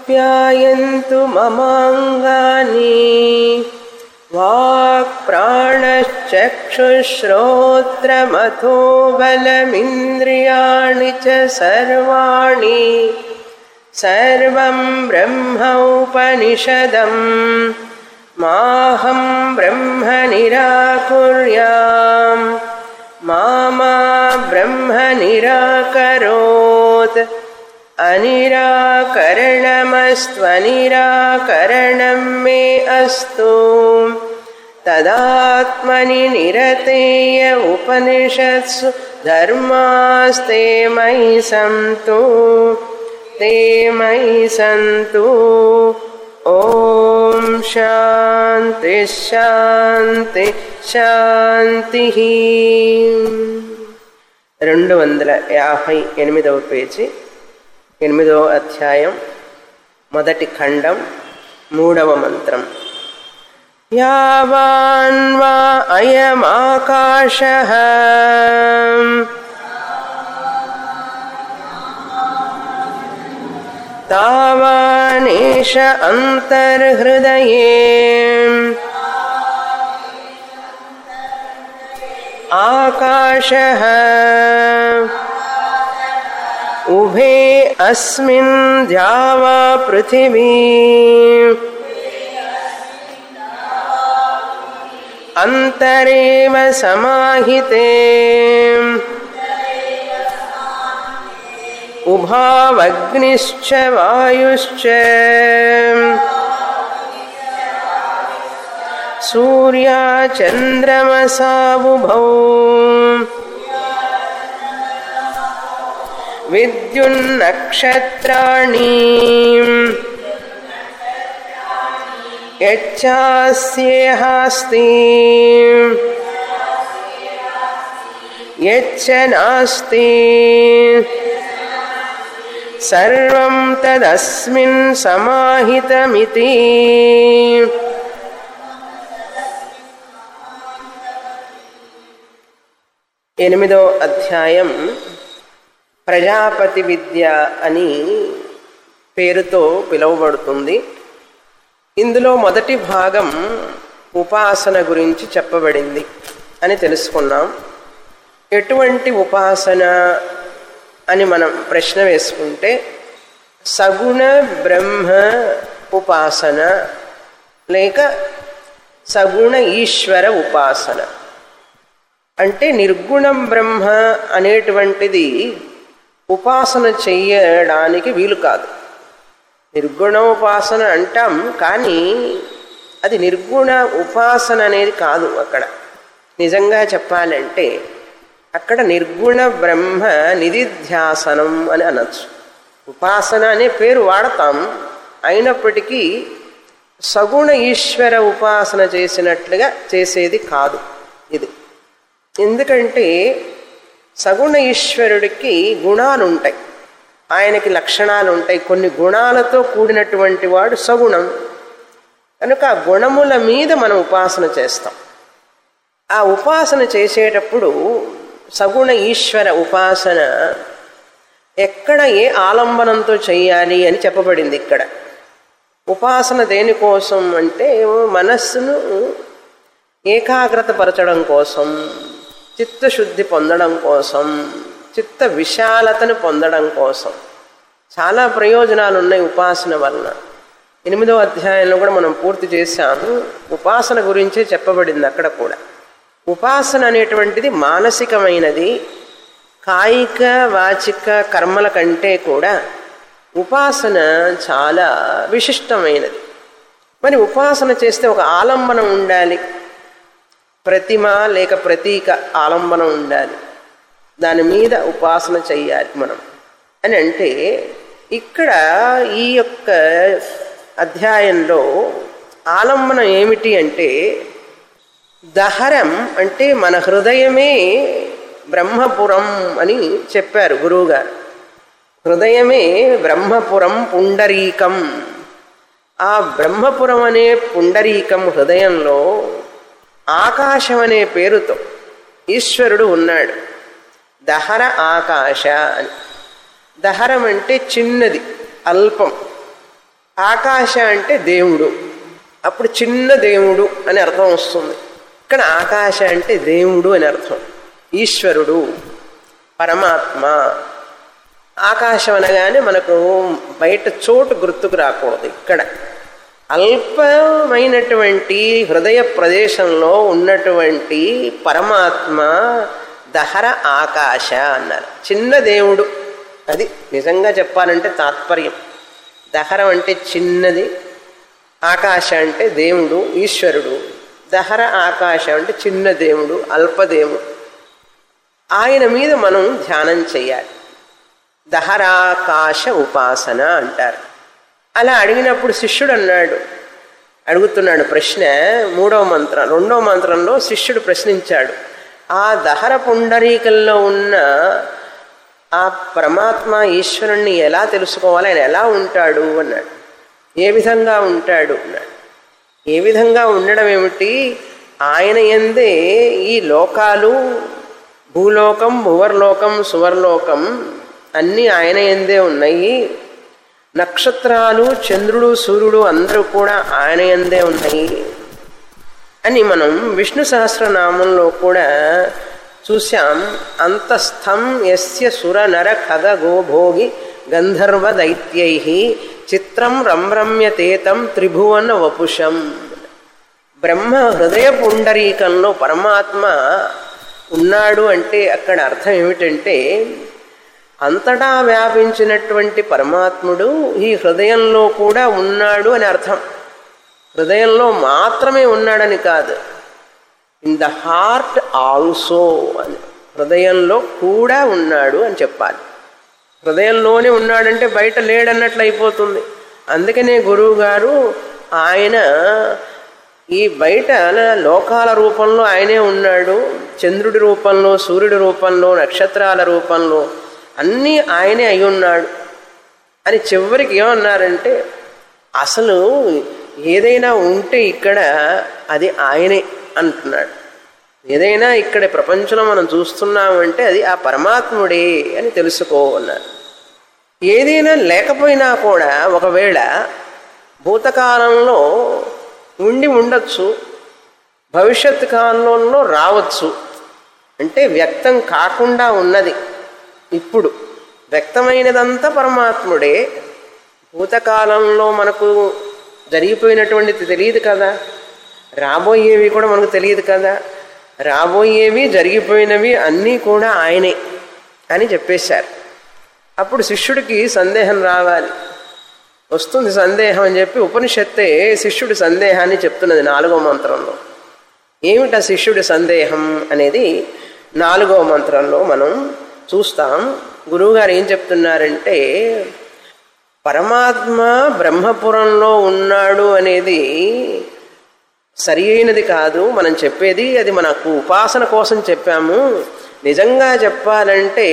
आप्यायन्तु ममाङ्गानि वाक्प्राणश्चक्षुश्रोत्रमथो बलमिन्द्रियाणि च सर्वाणि सर्वं ब्रह्म उपनिषदम् माहं ब्रह्म निराकुर्याम् मा मा ब्रह्म निराकरोत् अनिराकरणमस्त्वनिराकरणं मे अस्तु तदात्मनि निरतेय उपनिषत्सु धर्मास्ते मयि सन्तु ते मयि सन्तु ॐ శాంతి శాంతి శాంతి రెండు వందల యాభై ఎనిమిదవ పేజీ ఎనిమిదవ అధ్యాయం మొదటి ఖండం మూడవ మంత్రం యావాన్వా అయమాకాశ तावानेष अन्तर्हृदये आकाशः उभे अस्मिन् द्यावा पृथिवी अन्तरेव समाहिते उभावग्निश्च वायुश्च सूर्या चन्द्रमसाबुभौ विद्युन्नक्षत्राणि यच्चास्येहास्ति यच्च नास्ति सर्वं तदस्मिन् समाहितमिति ఎనిమిదో అధ్యాయం ప్రజాపతి విద్య అని పేరుతో పిలువబడుతుంది ఇందులో మొదటి భాగం ఉపాసన గురించి చెప్పబడింది అని తెలుసుకున్నాం ఎటువంటి ఉపాసన అని మనం ప్రశ్న వేసుకుంటే సగుణ బ్రహ్మ ఉపాసన లేక సగుణ ఈశ్వర ఉపాసన అంటే నిర్గుణం బ్రహ్మ అనేటువంటిది ఉపాసన చెయ్యడానికి వీలు కాదు నిర్గుణ ఉపాసన అంటాం కానీ అది నిర్గుణ ఉపాసన అనేది కాదు అక్కడ నిజంగా చెప్పాలంటే అక్కడ నిర్గుణ బ్రహ్మ నిధిధ్యాసనం అని అనొచ్చు ఉపాసన అనే పేరు వాడతాం అయినప్పటికీ సగుణ ఈశ్వర ఉపాసన చేసినట్లుగా చేసేది కాదు ఇది ఎందుకంటే సగుణ ఈశ్వరుడికి గుణాలు ఉంటాయి ఆయనకి లక్షణాలు ఉంటాయి కొన్ని గుణాలతో కూడినటువంటి వాడు సగుణం కనుక ఆ గుణముల మీద మనం ఉపాసన చేస్తాం ఆ ఉపాసన చేసేటప్పుడు సగుణ ఈశ్వర ఉపాసన ఎక్కడ ఏ ఆలంబనంతో చేయాలి అని చెప్పబడింది ఇక్కడ ఉపాసన దేనికోసం అంటే మనస్సును ఏకాగ్రతపరచడం కోసం చిత్తశుద్ధి పొందడం కోసం చిత్త విశాలతను పొందడం కోసం చాలా ప్రయోజనాలు ఉన్నాయి ఉపాసన వలన ఎనిమిదో అధ్యాయంలో కూడా మనం పూర్తి చేశాము ఉపాసన గురించే చెప్పబడింది అక్కడ కూడా ఉపాసన అనేటువంటిది మానసికమైనది కాయిక వాచిక కర్మల కంటే కూడా ఉపాసన చాలా విశిష్టమైనది మరి ఉపాసన చేస్తే ఒక ఆలంబనం ఉండాలి ప్రతిమ లేక ప్రతీక ఆలంబనం ఉండాలి దాని మీద ఉపాసన చెయ్యాలి మనం అని అంటే ఇక్కడ ఈ యొక్క అధ్యాయంలో ఆలంబనం ఏమిటి అంటే దహరం అంటే మన హృదయమే బ్రహ్మపురం అని చెప్పారు గురువుగారు హృదయమే బ్రహ్మపురం పుండరీకం ఆ బ్రహ్మపురం అనే పుండరీకం హృదయంలో ఆకాశం అనే పేరుతో ఈశ్వరుడు ఉన్నాడు దహర ఆకాశ అని దహరం అంటే చిన్నది అల్పం ఆకాశ అంటే దేవుడు అప్పుడు చిన్న దేవుడు అని అర్థం వస్తుంది ఇక్కడ ఆకాశ అంటే దేవుడు అని అర్థం ఈశ్వరుడు పరమాత్మ ఆకాశం అనగానే మనకు బయట చోటు గుర్తుకు రాకూడదు ఇక్కడ అల్పమైనటువంటి హృదయ ప్రదేశంలో ఉన్నటువంటి పరమాత్మ దహర ఆకాశ అన్నారు చిన్న దేవుడు అది నిజంగా చెప్పాలంటే తాత్పర్యం దహరం అంటే చిన్నది ఆకాశ అంటే దేవుడు ఈశ్వరుడు దహర ఆకాశం అంటే చిన్న దేవుడు అల్పదేవుడు ఆయన మీద మనం ధ్యానం చేయాలి దహరాకాశ ఉపాసన అంటారు అలా అడిగినప్పుడు శిష్యుడు అన్నాడు అడుగుతున్నాడు ప్రశ్న మూడవ మంత్రం రెండవ మంత్రంలో శిష్యుడు ప్రశ్నించాడు ఆ దహర పుండరీకంలో ఉన్న ఆ పరమాత్మ ఈశ్వరుణ్ణి ఎలా తెలుసుకోవాలి ఆయన ఎలా ఉంటాడు అన్నాడు ఏ విధంగా ఉంటాడు అన్నాడు ఏ విధంగా ఉండడం ఏమిటి ఆయన ఎందే ఈ లోకాలు భూలోకం భువర్లోకం సువర్లోకం అన్నీ ఆయన ఎందే ఉన్నాయి నక్షత్రాలు చంద్రుడు సూర్యుడు అందరూ కూడా ఆయన ఎందే ఉన్నాయి అని మనం విష్ణు సహస్రనామంలో కూడా చూశాం అంతస్థం యస్య సుర నర ఖగ గోభోగి గంధర్వ దైత్యై చిత్రం రంరమ్యతేతం త్రిభువన వపుషం బ్రహ్మ హృదయ పుండరీకంలో పరమాత్మ ఉన్నాడు అంటే అక్కడ అర్థం ఏమిటంటే అంతటా వ్యాపించినటువంటి పరమాత్ముడు ఈ హృదయంలో కూడా ఉన్నాడు అని అర్థం హృదయంలో మాత్రమే ఉన్నాడని కాదు ఇన్ ద హార్ట్ ఆల్సో అని హృదయంలో కూడా ఉన్నాడు అని చెప్పాలి హృదయంలోనే ఉన్నాడంటే బయట లేడన్నట్లు అయిపోతుంది అందుకనే గురువు గారు ఆయన ఈ బయట లోకాల రూపంలో ఆయనే ఉన్నాడు చంద్రుడి రూపంలో సూర్యుడి రూపంలో నక్షత్రాల రూపంలో అన్నీ ఆయనే అయి ఉన్నాడు అని చివరికి ఏమన్నారంటే అసలు ఏదైనా ఉంటే ఇక్కడ అది ఆయనే అంటున్నాడు ఏదైనా ఇక్కడ ప్రపంచంలో మనం చూస్తున్నామంటే అది ఆ పరమాత్ముడే అని తెలుసుకో అన్నారు ఏదైనా లేకపోయినా కూడా ఒకవేళ భూతకాలంలో ఉండి ఉండొచ్చు భవిష్యత్ కాలంలో రావచ్చు అంటే వ్యక్తం కాకుండా ఉన్నది ఇప్పుడు వ్యక్తమైనదంతా పరమాత్ముడే భూతకాలంలో మనకు జరిగిపోయినటువంటిది తెలియదు కదా రాబోయేవి కూడా మనకు తెలియదు కదా రాబోయేవి జరిగిపోయినవి అన్నీ కూడా ఆయనే అని చెప్పేశారు అప్పుడు శిష్యుడికి సందేహం రావాలి వస్తుంది సందేహం అని చెప్పి ఉపనిషత్తే శిష్యుడి సందేహాన్ని చెప్తున్నది నాలుగో మంత్రంలో ఏమిటా శిష్యుడి సందేహం అనేది నాలుగో మంత్రంలో మనం చూస్తాం గురువుగారు ఏం చెప్తున్నారంటే పరమాత్మ బ్రహ్మపురంలో ఉన్నాడు అనేది సరి అయినది కాదు మనం చెప్పేది అది మనకు ఉపాసన కోసం చెప్పాము నిజంగా చెప్పాలంటే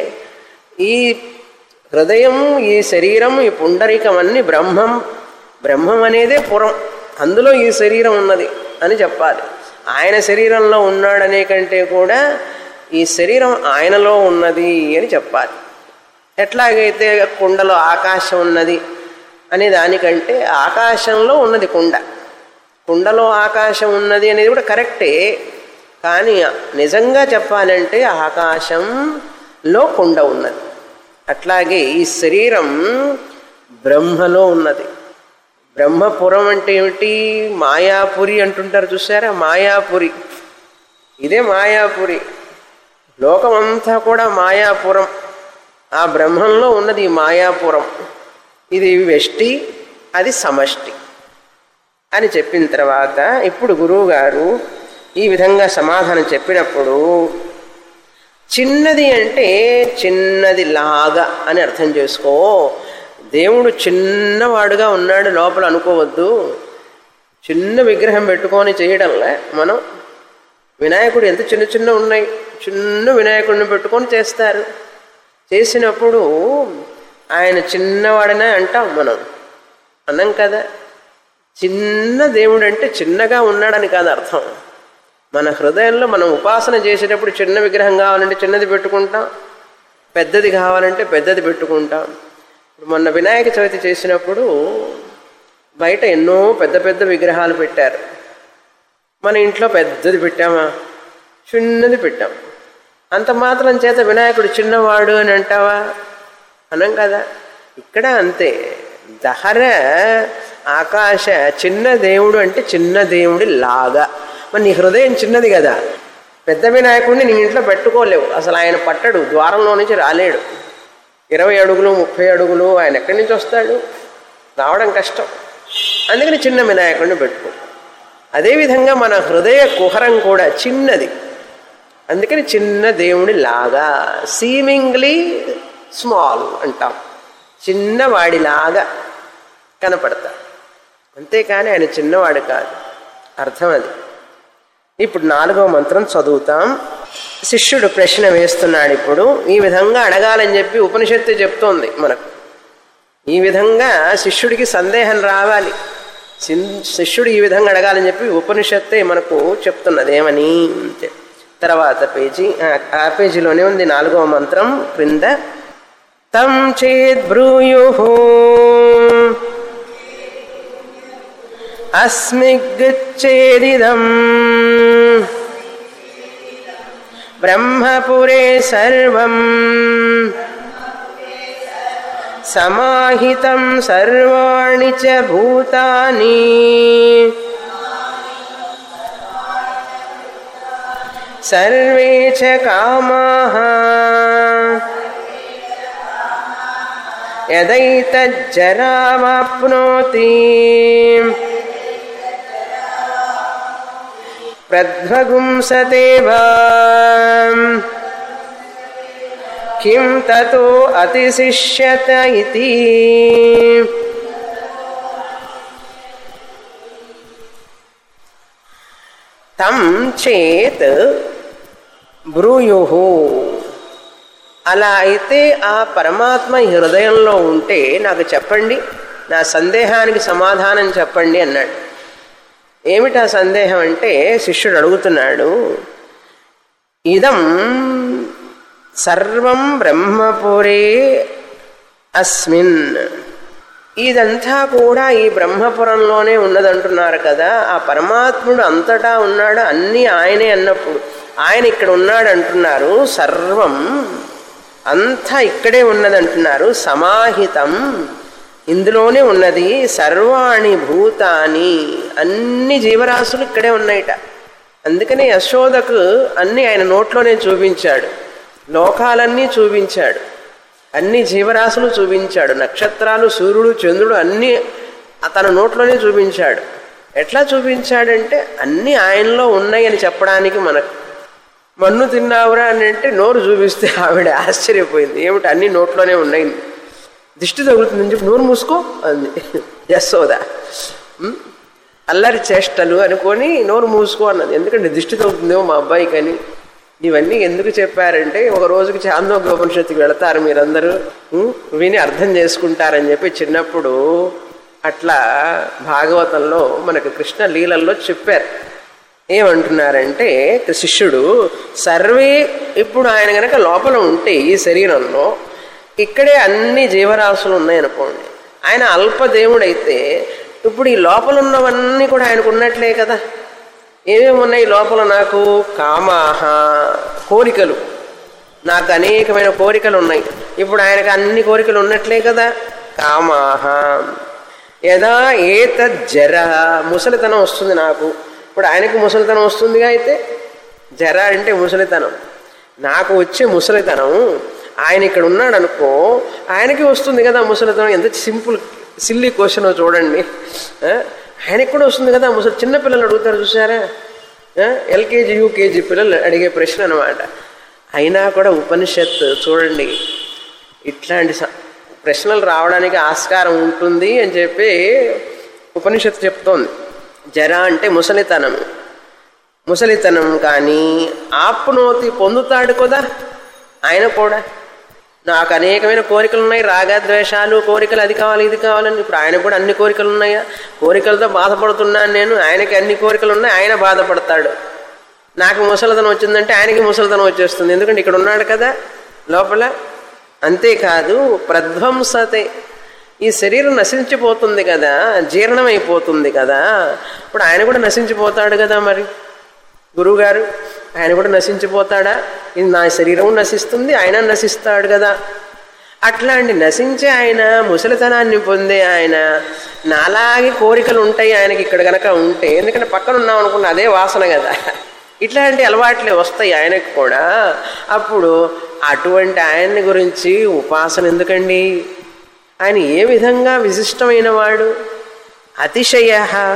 ఈ హృదయం ఈ శరీరం ఈ పుండరీకం అన్ని బ్రహ్మం బ్రహ్మం అనేదే పురం అందులో ఈ శరీరం ఉన్నది అని చెప్పాలి ఆయన శరీరంలో ఉన్నాడనే కంటే కూడా ఈ శరీరం ఆయనలో ఉన్నది అని చెప్పాలి ఎట్లాగైతే కుండలో ఆకాశం ఉన్నది అనే దానికంటే ఆకాశంలో ఉన్నది కుండ కుండలో ఆకాశం ఉన్నది అనేది కూడా కరెక్టే కానీ నిజంగా చెప్పాలంటే ఆకాశంలో కుండ ఉన్నది అట్లాగే ఈ శరీరం బ్రహ్మలో ఉన్నది బ్రహ్మపురం అంటే ఏమిటి మాయాపురి అంటుంటారు చూసారా మాయాపురి ఇదే మాయాపురి లోకమంతా కూడా మాయాపురం ఆ బ్రహ్మంలో ఉన్నది ఈ మాయాపురం ఇది వెష్టి అది సమష్టి అని చెప్పిన తర్వాత ఇప్పుడు గురువుగారు ఈ విధంగా సమాధానం చెప్పినప్పుడు చిన్నది అంటే చిన్నది లాగా అని అర్థం చేసుకో దేవుడు చిన్నవాడుగా ఉన్నాడు లోపల అనుకోవద్దు చిన్న విగ్రహం పెట్టుకొని చేయడంలే మనం వినాయకుడు ఎంత చిన్న చిన్న ఉన్నాయి చిన్న వినాయకుడిని పెట్టుకొని చేస్తారు చేసినప్పుడు ఆయన చిన్నవాడనే అంటాం మనం అన్నాం కదా చిన్న దేవుడు అంటే చిన్నగా ఉన్నాడని కాదు అర్థం మన హృదయంలో మనం ఉపాసన చేసేటప్పుడు చిన్న విగ్రహం కావాలంటే చిన్నది పెట్టుకుంటాం పెద్దది కావాలంటే పెద్దది పెట్టుకుంటాం ఇప్పుడు మొన్న వినాయక చవితి చేసినప్పుడు బయట ఎన్నో పెద్ద పెద్ద విగ్రహాలు పెట్టారు మన ఇంట్లో పెద్దది పెట్టామా చిన్నది పెట్టాం అంత మాత్రం చేత వినాయకుడు చిన్నవాడు అని అంటావా అనం కదా ఇక్కడ అంతే దహర ఆకాశ చిన్న దేవుడు అంటే చిన్న దేవుడి లాగా మరి నీ హృదయం చిన్నది కదా పెద్ద వినాయకుడిని నీ ఇంట్లో పెట్టుకోలేవు అసలు ఆయన పట్టడు ద్వారంలో నుంచి రాలేడు ఇరవై అడుగులు ముప్పై అడుగులు ఆయన ఎక్కడి నుంచి వస్తాడు రావడం కష్టం అందుకని చిన్న వినాయకుడిని పెట్టుకో అదేవిధంగా మన హృదయ కుహరం కూడా చిన్నది అందుకని చిన్న దేవుడి లాగా సీమింగ్లీ స్మాల్ అంటాం చిన్నవాడిలాగా కనపడతాడు అంతేకాని ఆయన చిన్నవాడు కాదు అర్థం అది ఇప్పుడు నాలుగో మంత్రం చదువుతాం శిష్యుడు ప్రశ్న వేస్తున్నాడు ఇప్పుడు ఈ విధంగా అడగాలని చెప్పి ఉపనిషత్తు చెప్తోంది మనకు ఈ విధంగా శిష్యుడికి సందేహం రావాలి సిన్- శిష్యుడు ఈ విధంగా అడగాలని చెప్పి ఉపనిషత్తే మనకు చెప్తున్నది ఏమని చెప్- తర్వాత పేజీ ఆ- ఆ పేజీలోనే ఉంది నాలుగవ మంత్రం క్రింద తం చేద్ బ్రూయు అస్మిగచ్చేదిదం బ్రహ్మపురే సర్వం సమాహితం సర్వాణి చ భూతాని సర్వే చ కామాః యదైతజ్జరావాప్నోతి ప్రధ్వగుంసతే వా కిం తతో అతిశిష్యత ఇతి తం చేత్ బ్రూయు అలా అయితే ఆ పరమాత్మ ఈ హృదయంలో ఉంటే నాకు చెప్పండి నా సందేహానికి సమాధానం చెప్పండి అన్నాడు ఏమిటా సందేహం అంటే శిష్యుడు అడుగుతున్నాడు ఇదం సర్వం బ్రహ్మపురే అస్మిన్ ఇదంతా కూడా ఈ బ్రహ్మపురంలోనే ఉన్నదంటున్నారు కదా ఆ పరమాత్ముడు అంతటా ఉన్నాడు అన్నీ ఆయనే అన్నప్పుడు ఆయన ఇక్కడ ఉన్నాడు అంటున్నారు సర్వం అంతా ఇక్కడే ఉన్నదంటున్నారు సమాహితం ఇందులోనే ఉన్నది సర్వాణి భూతాని అన్ని జీవరాశులు ఇక్కడే ఉన్నాయిట అందుకని యశోదకు అన్ని ఆయన నోట్లోనే చూపించాడు లోకాలన్నీ చూపించాడు అన్ని జీవరాశులు చూపించాడు నక్షత్రాలు సూర్యుడు చంద్రుడు అన్నీ తన నోట్లోనే చూపించాడు ఎట్లా చూపించాడంటే అన్నీ ఆయనలో ఉన్నాయని చెప్పడానికి మనకు మన్ను తిన్నావురా అని అంటే నోరు చూపిస్తే ఆవిడ ఆశ్చర్యపోయింది ఏమిటి అన్ని నోట్లోనే ఉన్నాయి దిష్టి తగులుతుందని చెప్పి నోరు మూసుకో అంది యశోద ఉమ్, అల్లరి చేష్టలు అనుకొని నోరు మూసుకో అన్నది ఎందుకంటే దిష్టి తగులుతుందేమో మా అబ్బాయికి అని ఇవన్నీ ఎందుకు చెప్పారంటే ఒక రోజుకి చాందోగ్యోపనిషత్తుకి వెళతారు మీరందరూ ఉమ్, విని అర్థం చేసుకుంటారని చెప్పి చిన్నప్పుడు అట్లా భాగవతంలో మనకు కృష్ణ లీలల్లో చెప్పారు ఏమంటున్నారంటే శిష్యుడు సర్వే ఇప్పుడు ఆయన గనక లోపల ఉంటే ఈ శరీరంలో ఇక్కడే అన్ని జీవరాశులు ఉన్నాయనుకోండి ఆయన అల్పదేవుడైతే ఇప్పుడు ఈ లోపల ఉన్నవన్నీ కూడా ఆయనకు ఉన్నట్లే కదా ఏమేమి ఉన్నాయి లోపల నాకు కామాహ కోరికలు నాకు అనేకమైన కోరికలు ఉన్నాయి ఇప్పుడు ఆయనకు అన్ని కోరికలు ఉన్నట్లే కదా కామాహ యదా ఏతద్ జర ముసలితనం వస్తుంది నాకు ఇప్పుడు ఆయనకు ముసలితనం వస్తుందిగా అయితే జర అంటే ముసలితనం నాకు వచ్చే ముసలితనం ఆయన ఇక్కడ ఉన్నాడు అనుకో ఆయనకి వస్తుంది కదా ముసలితనం ఎంత సింపుల్ సిల్లీ క్వశ్చన్ చూడండి ఆ? ఆయనకి కూడా వస్తుంది కదా ముసలి చిన్న పిల్లలు అడుగుతారు చూసారా ఆ? ఎల్కేజీ యూకేజీ పిల్లలు అడిగే ప్రశ్న అనమాట అయినా కూడా ఉపనిషత్ చూడండి ఇట్లాంటి స- ప్రశ్నలు రావడానికి ఆస్కారం ఉంటుంది అని చెప్పి ఉపనిషత్తు చెప్తోంది జర అంటే ముసలితనం ముసలితనం కానీ ఆప్నోతి పొందుతాడు కదా ఆయన కూడా నాకు అనేకమైన కోరికలు ఉన్నాయి రాగద్వేషాలు కోరికలు అది కావాలి ఇది కావాలని ఇప్పుడు ఆయన కూడా అన్ని కోరికలు ఉన్నాయా కోరికలతో బాధపడుతున్నాను నేను ఆయనకి అన్ని కోరికలు ఉన్నాయి ఆయన బాధపడతాడు నాకు ముసలితనం వచ్చిందంటే ఆయనకి ముసలితనం వచ్చేస్తుంది ఎందుకంటే ఇక్కడ ఉన్నాడు కదా లోపల అంతేకాదు ప్రధ్వంసతే ఈ శరీరం నశించిపోతుంది కదా జీర్ణమైపోతుంది కదా ఇప్పుడు ఆయన కూడా నశించిపోతాడు కదా మరి గురువుగారు ఆయన కూడా నశించిపోతాడా ఇది నా శరీరం నశిస్తుంది ఆయన నశిస్తాడు కదా అట్లాంటి నశించే ఆయన ముసలితనాన్ని పొందే ఆయన నాలాగే కోరికలు ఉంటాయి ఆయనకి ఇక్కడ గనక ఉంటే ఎందుకంటే పక్కన ఉన్నాం అనుకున్న అదే వాసన కదా ఇట్లాంటి అలవాట్లే వస్తాయి ఆయనకు కూడా అప్పుడు అటువంటి ఆయన్ని గురించి ఉపాసన ఎందుకండి ఆయన ఏ విధంగా విశిష్టమైన వాడు అతిశయ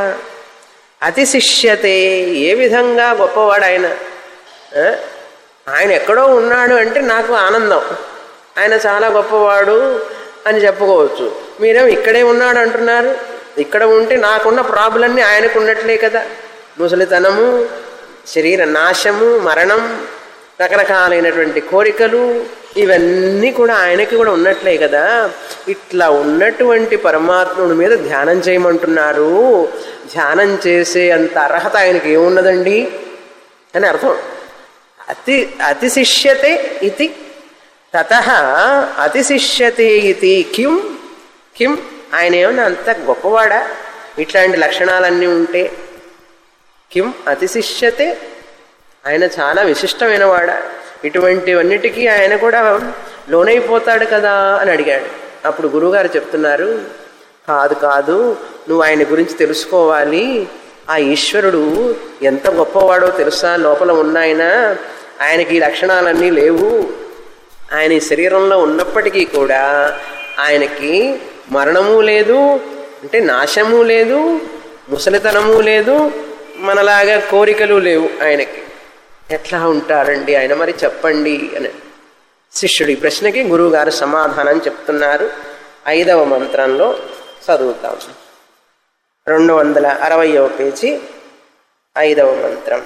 అతిశిష్యతే ఏ విధంగా గొప్పవాడు ఆయన ఆ? ఆయన ఎక్కడో ఉన్నాడు అంటే నాకు ఆనందం ఆయన చాలా గొప్పవాడు అని చెప్పుకోవచ్చు మీరేమో ఇక్కడే ఉన్నాడు అంటున్నారు ఇక్కడ ఉంటే నాకున్న ప్రాబ్లమ్ని ఆయనకు ఉన్నట్లే కదా ముసలితనము శరీర నాశము మరణం రకరకాలైనటువంటి కోరికలు ఇవన్నీ కూడా ఆయనకి కూడా ఉన్నట్లే కదా ఇట్లా ఉన్నటువంటి పరమాత్ముడి మీద ధ్యానం చేయమంటున్నారు ధ్యానం చేసే అంత అర్హత ఆయనకి ఏమున్నదండి అని అర్థం అతి అతిశిష్యతే ఇది తత అతిశిష్యతే ఇది కిం కిం ఆయన ఏమన్నా అంత గొప్పవాడా ఇట్లాంటి లక్షణాలన్నీ ఉంటే కిం అతిశిష్యతే ఆయన చాలా విశిష్టమైన వాడా ఇటువంటివన్నిటికీ ఆయన కూడా లోనైపోతాడు కదా అని అడిగాడు అప్పుడు గురువుగారు చెప్తున్నారు కాదు కాదు నువ్వు ఆయన గురించి తెలుసుకోవాలి ఆ ఈశ్వరుడు ఎంత గొప్పవాడో తెలుసా లోపల ఉన్న ఆయన ఆయనకి ఈ లక్షణాలన్నీ లేవు ఆయన ఈ శరీరంలో ఉన్నప్పటికీ కూడా ఆయనకి మరణము లేదు అంటే నాశము లేదు ముసలితనము లేదు మనలాగా కోరికలు లేవు ఆయనకి ఎట్లా ఉంటారండి ఆయన మరి చెప్పండి అని శిష్యుడి ప్రశ్నకి గురువుగారు సమాధానం చెప్తున్నారు ఐదవ మంత్రంలో చదువుతాం రెండు వందల అరవయవ పేజీ ఐదవ మంత్రం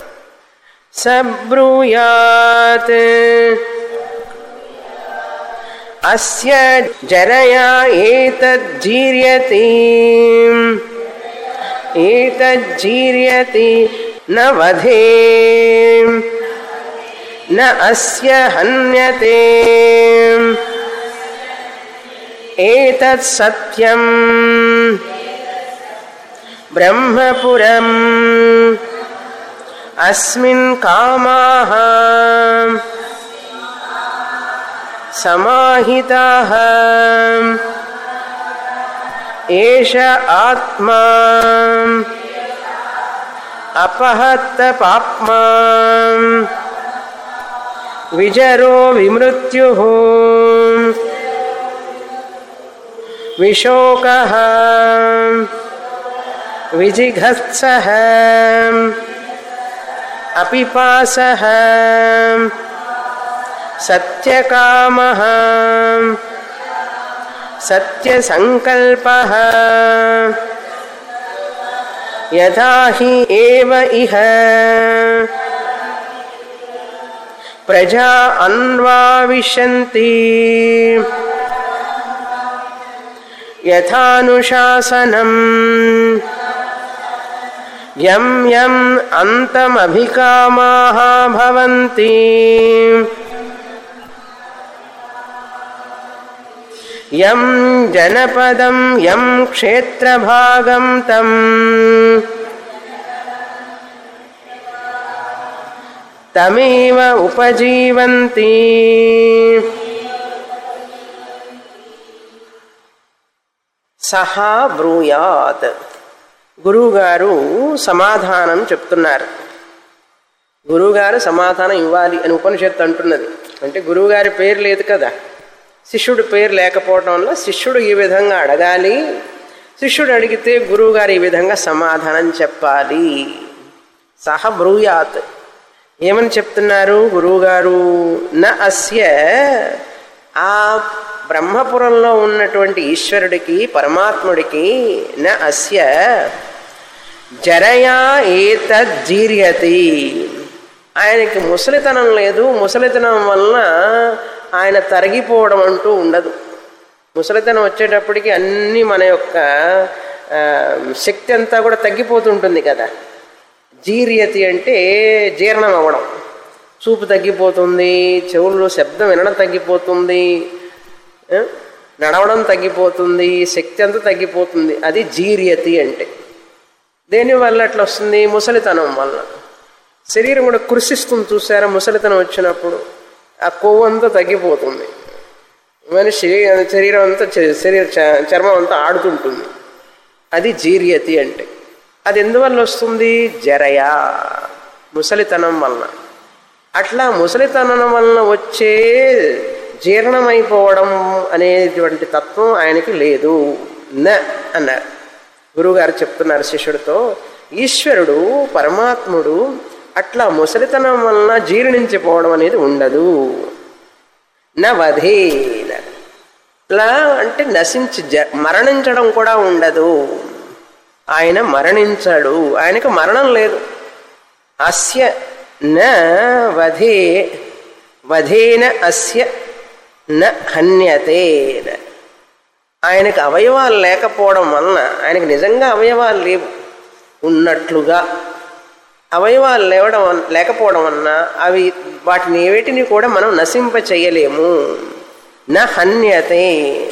సబ్రూయాత్ అస్య జరయా ఏతజ్జీర్యతి ఏతజ్జీర్యతి న వధే న అస్య హన్యతే ఏతత్ సత్యం బ్రహ్మపురం అస్మిన్ కామాః సమాహితాః ఏష ఆత్మా అపహత్త పాప్మా విజరో విమృత్యు విశోక విజిఘత్స అపిపాస సత్యకామ సత్యసంకల్ప యథా హి ఏవ ఇహ ప్రజా అన్వావిశంతి యథానుశాసనం యం యం అంతమభికామాః భవంతి యం జనపదం యం క్షేత్రభాగం తం తమేవ ఉపజీవంతి సహా బ్రూయాత్ గురువుగారు సమాధానం చెప్తున్నారు గురువుగారు సమాధానం ఇవ్వాలి అని ఉపనిషత్తు అంటున్నది అంటే గురువుగారి పేరు లేదు కదా శిష్యుడి పేరు లేకపోవడం వల్ల శిష్యుడు ఈ విధంగా అడగాలి శిష్యుడు అడిగితే గురువుగారు ఈ విధంగా సమాధానం చెప్పాలి సహ బ్రూయాత్ ఏమని చెప్తున్నారు గురువుగారు న అస్య ఆ బ్రహ్మపురంలో ఉన్నటువంటి ఈశ్వరుడికి పరమాత్ముడికి న అస్య జరయా ఏతజ్జీర్యతి ఆయనకి ముసలితనం లేదు ముసలితనం వలన ఆయన తరిగిపోవడం అంటూ ఉండదు ముసలితనం వచ్చేటప్పటికి అన్నీ మన యొక్క ఆ, శక్తి అంతా కూడా తగ్గిపోతుంటుంది కదా జీర్యతి అంటే జీర్ణం అవ్వడం చూపు తగ్గిపోతుంది చెవుల్లో శబ్దం వినడం తగ్గిపోతుంది ఆ? నడవడం తగ్గిపోతుంది శక్తి అంతా తగ్గిపోతుంది అది జీరియతి అంటే దేని వల్ల అట్లా వస్తుంది ముసలితనం వల్ల శరీరం కూడా కృషిస్తుంది చూసారా ముసలితనం వచ్చినప్పుడు ఆ కొవ్వు అంతా తగ్గిపోతుంది మనిషి శరీరం అంతా చ- శరీర చ- చర్మం అంతా ఆడుతుంటుంది అది జీరియతి అంటే అది ఎందువల్ల వస్తుంది జరయా ముసలితనం వలన అట్లా ముసలితనం వలన వచ్చే జీర్ణమైపోవడం అనేటువంటి తత్వం ఆయనకి లేదు న అన్నారు గురువుగారు చెప్తున్నారు శిష్యుడితో ఈశ్వరుడు పరమాత్ముడు అట్లా ముసలితనం వలన జీర్ణించిపోవడం అనేది ఉండదు న వధేన ఇట్లా అంటే నశించి జ మరణించడం కూడా ఉండదు ఆయన మరణించాడు ఆయనకు మరణం లేదు అస్య న వధే వధేన అస్య న హన్యతే ఆయనకు అవయవాలు లేకపోవడం వలన ఆయనకు నిజంగా అవయవాలు లేవు ఉన్నట్లుగా అవయవాలు లేవడం వల్ల- లేకపోవడం వలన అవి వాటిని ఏవేటిని కూడా మనం నశింప చేయలేము నా హన్యతే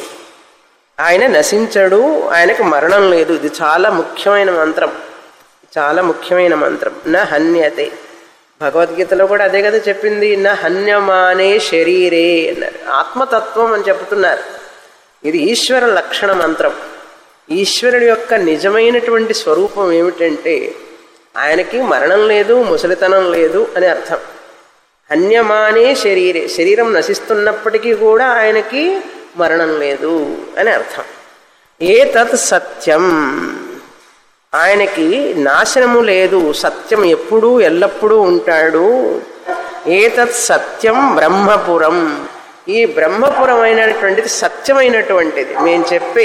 ఆయన నశించడు ఆయనకు మరణం లేదు ఇది చాలా ముఖ్యమైన మంత్రం చాలా ముఖ్యమైన మంత్రం నా హన్యతే భగవద్గీతలో కూడా అదే కదా చెప్పింది నా హన్యమానే శరీరే అన్నారు ఆత్మతత్వం అని చెప్తున్నారు ఇది ఈశ్వర లక్షణ మంత్రం ఈశ్వరుడి యొక్క నిజమైనటువంటి స్వరూపం ఏమిటంటే ఆయనకి మరణం లేదు ముసలితనం లేదు అని అర్థం హన్యమానే శరీరే శరీరం నశిస్తున్నప్పటికీ కూడా ఆయనకి మరణం లేదు అని అర్థం ఏ తత్ సత్యం ఆయనకి నాశనము లేదు సత్యం ఎప్పుడూ ఎల్లప్పుడూ ఉంటాడు ఏతత్ సత్యం బ్రహ్మపురం ఈ బ్రహ్మపురం అయినటువంటిది సత్యమైనటువంటిది మేము చెప్పే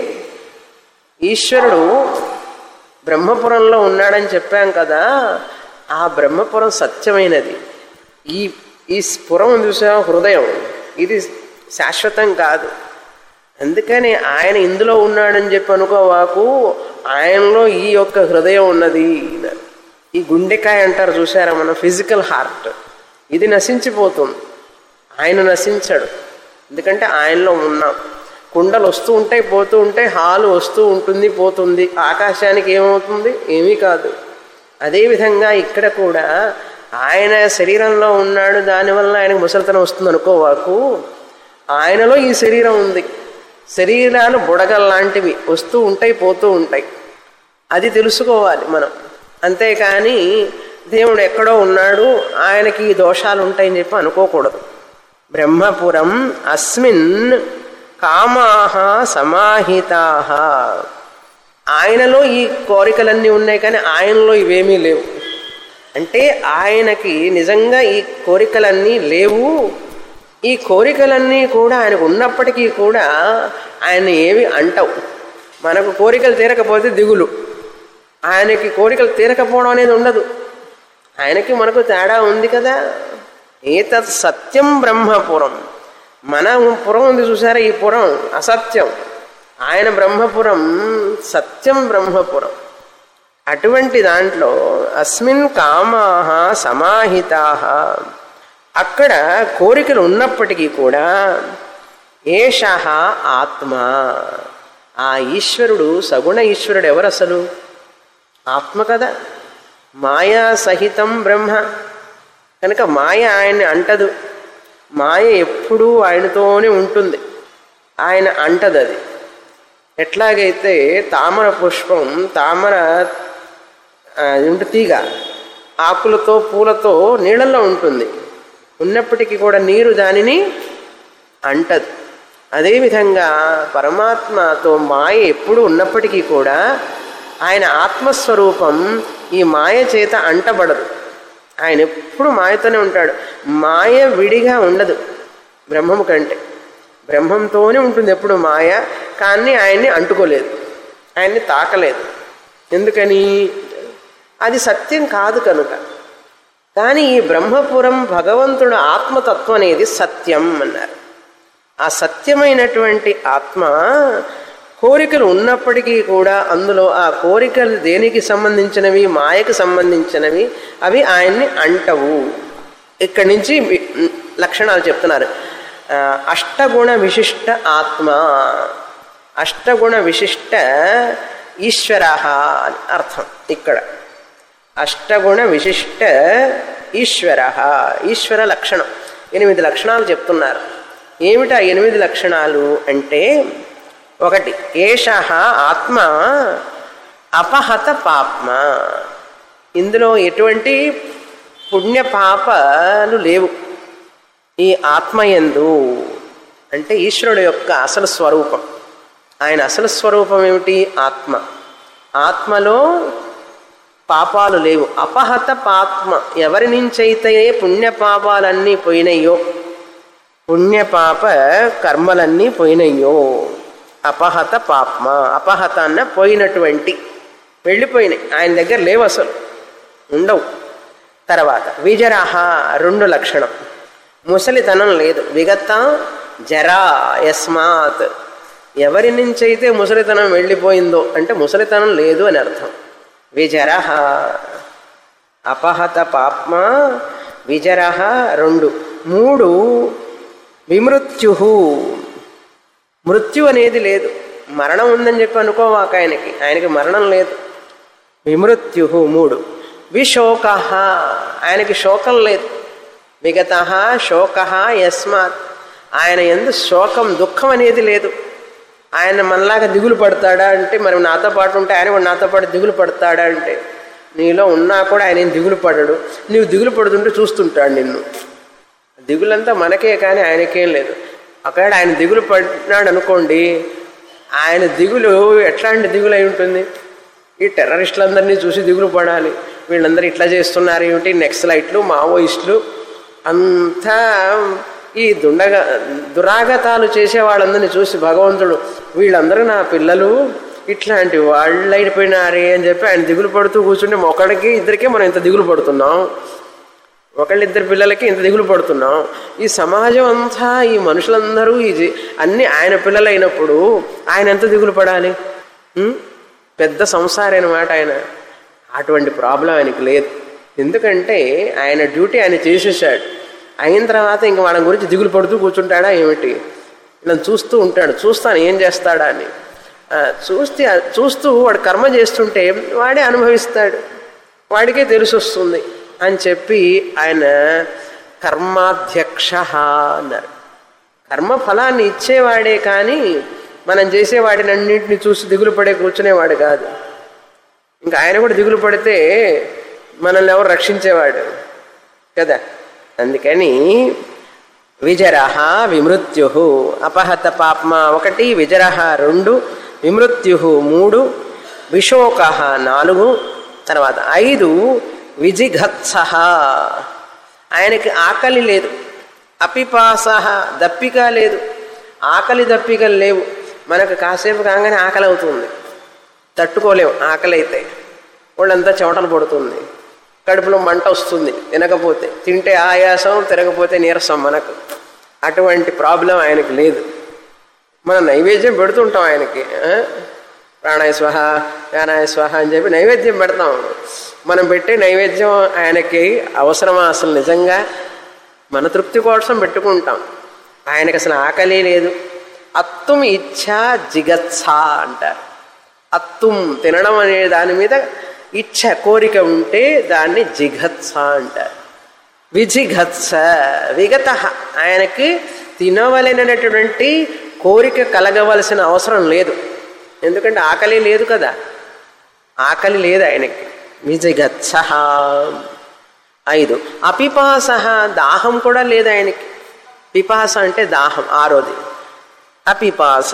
ఈశ్వరుడు బ్రహ్మపురంలో ఉన్నాడని చెప్పాం కదా ఆ బ్రహ్మపురం సత్యమైనది ఈ ఈ స్ఫురం చూసా హృదయం ఇది శాశ్వతం కాదు అందుకని ఆయన ఇందులో ఉన్నాడని చెప్పి అనుకోవాకు ఆయనలో ఈ యొక్క హృదయం ఉన్నది ఈ గుండెకాయ అంటారు చూసారా మన ఫిజికల్ హార్ట్ ఇది నశించిపోతుంది ఆయన నశించాడు ఎందుకంటే ఆయనలో ఉన్నాం కుండలు వస్తూ ఉంటాయి పోతూ ఉంటాయి హాలు వస్తూ ఉంటుంది పోతుంది ఆకాశానికి ఏమవుతుంది ఏమీ కాదు అదేవిధంగా ఇక్కడ కూడా ఆయన శరీరంలో ఉన్నాడు దానివల్ల ఆయనకు ముసలితనం వస్తుంది అనుకోవాకు ఆయనలో ఈ శరీరం ఉంది శరీరాలు బుడగల్లాంటివి వస్తూ ఉంటాయి పోతూ ఉంటాయి అది తెలుసుకోవాలి మనం అంతేకాని దేవుడు ఎక్కడో ఉన్నాడు ఆయనకి ఈ దోషాలు ఉంటాయని చెప్పి అనుకోకూడదు బ్రహ్మపురం అస్మిన్ కామాహ సమాహితాహ ఆయనలో ఈ కోరికలన్నీ ఉన్నాయి కానీ ఆయనలో ఇవేమీ లేవు అంటే ఆయనకి నిజంగా ఈ కోరికలన్నీ లేవు ఈ కోరికలన్నీ కూడా ఆయనకు ఉన్నప్పటికీ కూడా ఆయన ఏవి అంటవు మనకు కోరికలు తీరకపోతే దిగులు ఆయనకి కోరికలు తీరకపోవడం అనేది ఉండదు ఆయనకి మనకు తేడా ఉంది కదా ఏతత్ సత్యం బ్రహ్మపురం మన పురం ఉంది చూసారా ఈ పురం అసత్యం ఆయన బ్రహ్మపురం సత్యం బ్రహ్మపురం అటువంటి దాంట్లో అస్మిన్ కామాహ సమాహితాహ అక్కడ కోరికలు ఉన్నప్పటికీ కూడా ఏష ఆత్మ ఆ ఈశ్వరుడు సగుణ ఈశ్వరుడు ఎవరు అసలు ఆత్మ కదా మాయా సహితం బ్రహ్మ కనుక మాయ ఆయన్ని అంటదు మాయ ఎప్పుడూ ఆయనతోనే ఉంటుంది ఆయన అంటది అది ఎట్లాగైతే తామర పుష్పం తామర ఆ, ఉంటు తీగ ఆకులతో పూలతో నీళ్ళల్లో ఉంటుంది ఉన్నప్పటికీ కూడా నీరు దానిని అంటదు అదేవిధంగా పరమాత్మతో మాయ ఎప్పుడు ఉన్నప్పటికీ కూడా ఆయన ఆత్మస్వరూపం ఈ మాయ చేత అంటబడదు ఆయన ఎప్పుడు మాయతోనే ఉంటాడు మాయ విడిగా ఉండదు బ్రహ్మము కంటే బ్రహ్మంతోనే ఉంటుంది ఎప్పుడు మాయ కానీ ఆయన్ని అంటుకోలేదు ఆయన్ని తాకలేదు ఎందుకని అది సత్యం కాదు కనుక కానీ ఈ బ్రహ్మపురం భగవంతుడు ఆత్మతత్వం అనేది సత్యం అన్నారు ఆ సత్యమైనటువంటి ఆత్మ కోరికలు ఉన్నప్పటికీ కూడా అందులో ఆ కోరికలు దేనికి సంబంధించినవి మాయకు సంబంధించినవి అవి ఆయన్ని అంటవు ఇక్కడి నుంచి వి- లక్షణాలు చెప్తున్నారు ఆ, అష్టగుణ విశిష్ట ఆత్మ అష్టగుణ విశిష్ట ఈశ్వర అని అర్థం ఇక్కడ అష్టగుణ విశిష్ట ఈశ్వర ఈశ్వర లక్షణం ఎనిమిది లక్షణాలు చెప్తున్నారు ఏమిటా ఎనిమిది లక్షణాలు అంటే ఒకటి ఏష ఆత్మ అపహత పాప్మ ఇందులో ఎటువంటి పుణ్య పాపాలు లేవు ఈ ఆత్మయందు అంటే ఈశ్వరుడు యొక్క అసలు స్వరూపం ఆయన అసలు స్వరూపం ఏమిటి ఆత్మ ఆత్మలో పాపాలు లేవు అపహత పాత్మ ఎవరి నుంచైతే పుణ్య పాపాలన్నీ పోయినాయో పుణ్యపాప కర్మలన్నీ పోయినాయో అపహత పాప్మ అపహత అన్న పోయినటువంటి వెళ్ళిపోయినాయి ఆయన దగ్గర లేవు అసలు ఉండవు తర్వాత విజరహ రెండు లక్షణం ముసలితనం లేదు విగత జరా యస్మాత్ ఎవరి నుంచైతే ముసలితనం వెళ్ళిపోయిందో అంటే ముసలితనం లేదు అని అర్థం విజరహ అపహత పాప్మ విజరహ రెండు మూడు విమృత్యు మృత్యు అనేది లేదు మరణం ఉందని చెప్పి అనుకోవాక ఆయనకి ఆయనకి మరణం లేదు విమృత్యు మూడు విశోక ఆయనకి శోకం లేదు విగత శోక యస్మాత్ ఆయన ఎందు శోకం దుఃఖం అనేది లేదు ఆయన మనలాగా దిగులు పడతాడా అంటే మరి నాతో పాటు ఉంటే ఆయన కూడా నాతో పాటు దిగులు పడతాడా అంటే నీలో ఉన్నా కూడా ఆయన ఏం దిగులు పడడు నీవు దిగులు పడుతుంటే చూస్తుంటాడు నిన్ను దిగులంతా మనకే కానీ ఆయనకేం లేదు ఒకవేళ ఆయన దిగులు పడినాడు అనుకోండి ఆయన దిగులు ఎట్లాంటి దిగులు అయి ఉంటుంది ఈ టెర్రరిస్టులందరినీ చూసి దిగులు పడాలి వీళ్ళందరూ ఇట్లా చేస్తున్నారు ఏమిటి నెక్సలైట్లు మావోయిస్టులు అంతా ఈ దుండగ దురాగతాలు చేసే వాళ్ళందరినీ చూసి భగవంతుడు వీళ్ళందరూ నా పిల్లలు ఇట్లాంటి వాళ్ళు అయిపోయినారే అని చెప్పి ఆయన దిగులు పడుతూ కూర్చుంటే ఒకడికి ఇద్దరికే మనం ఇంత దిగులు పడుతున్నాం ఒకళ్ళిద్దరు పిల్లలకి ఇంత దిగులు పడుతున్నాం ఈ సమాజం అంతా ఈ మనుషులందరూ ఈ జీ- అన్ని ఆయన పిల్లలైనప్పుడు ఆయన ఎంత దిగులు పడాలి ఉం? పెద్ద సంసారి అనమాట ఆయన అటువంటి ప్రాబ్లం ఆయనకి లేదు ఎందుకంటే ఆయన డ్యూటీ ఆయన చేసేసాడు అయిన తర్వాత ఇంక వాళ్ళ గురించి దిగులు పడుతూ కూర్చుంటాడా ఏమిటి నన్ను చూస్తూ ఉంటాడు చూస్తాను ఏం చేస్తాడా అని ఆ, చూస్తే చూస్తూ వాడు కర్మ చేస్తుంటే వాడే అనుభవిస్తాడు వాడికే తెలిసి వస్తుంది అని చెప్పి ఆయన కర్మాధ్యక్ష అన్నారు కర్మ ఫలాన్ని ఇచ్చేవాడే కానీ మనం చేసేవాడిని అన్నింటిని చూసి దిగులు పడే కూర్చునేవాడు కాదు ఇంకా ఆయన కూడా దిగులు పడితే మనల్ని ఎవరు రక్షించేవాడు కదా అందుకని విజరహ విమృత్యు అపహత పాప్మ ఒకటి విజరహ రెండు విమృత్యు మూడు విశోక నాలుగు తర్వాత ఐదు విజిఘత్స ఆయనకి ఆకలి లేదు అపిపాస దప్పిక లేదు ఆకలి దప్పికలు లేవు మనకు కాసేపు కాగానే ఆకలి అవుతుంది తట్టుకోలేము ఆకలి అయితే వాళ్ళంతా చెమటలు పడుతుంది కడుపులో మంట వస్తుంది తినకపోతే తింటే ఆయాసం తినకపోతే నీరసం మనకు అటువంటి ప్రాబ్లం ఆయనకి లేదు మనం నైవేద్యం పెడుతుంటాం ఆయనకి ఆ? ప్రాణాయ స్వహ జ్ఞానాయ స్వహ అని చెప్పి నైవేద్యం పెడతాం మనం పెట్టే నైవేద్యం ఆయనకి అవసరమా అసలు నిజంగా మన తృప్తి కోసం పెట్టుకుంటాం ఆయనకి అసలు ఆకలి లేదు అత్తుం ఇచ్ఛా జిగత్స అంటారు అత్తుం తినడం అనే దాని మీద ఇచ్ఛ కోరిక ఉంటే దాన్ని జిఘత్స అంటారు విజిఘత్స విగత ఆయనకి తినవలనటువంటి కోరిక కలగవలసిన అవసరం లేదు ఎందుకంటే ఆకలి లేదు కదా ఆకలి లేదు ఆయనకి విజిగత్స ఐదు అపిపాస దాహం కూడా లేదు ఆయనకి పిపాస అంటే దాహం ఆరోది అపిపాస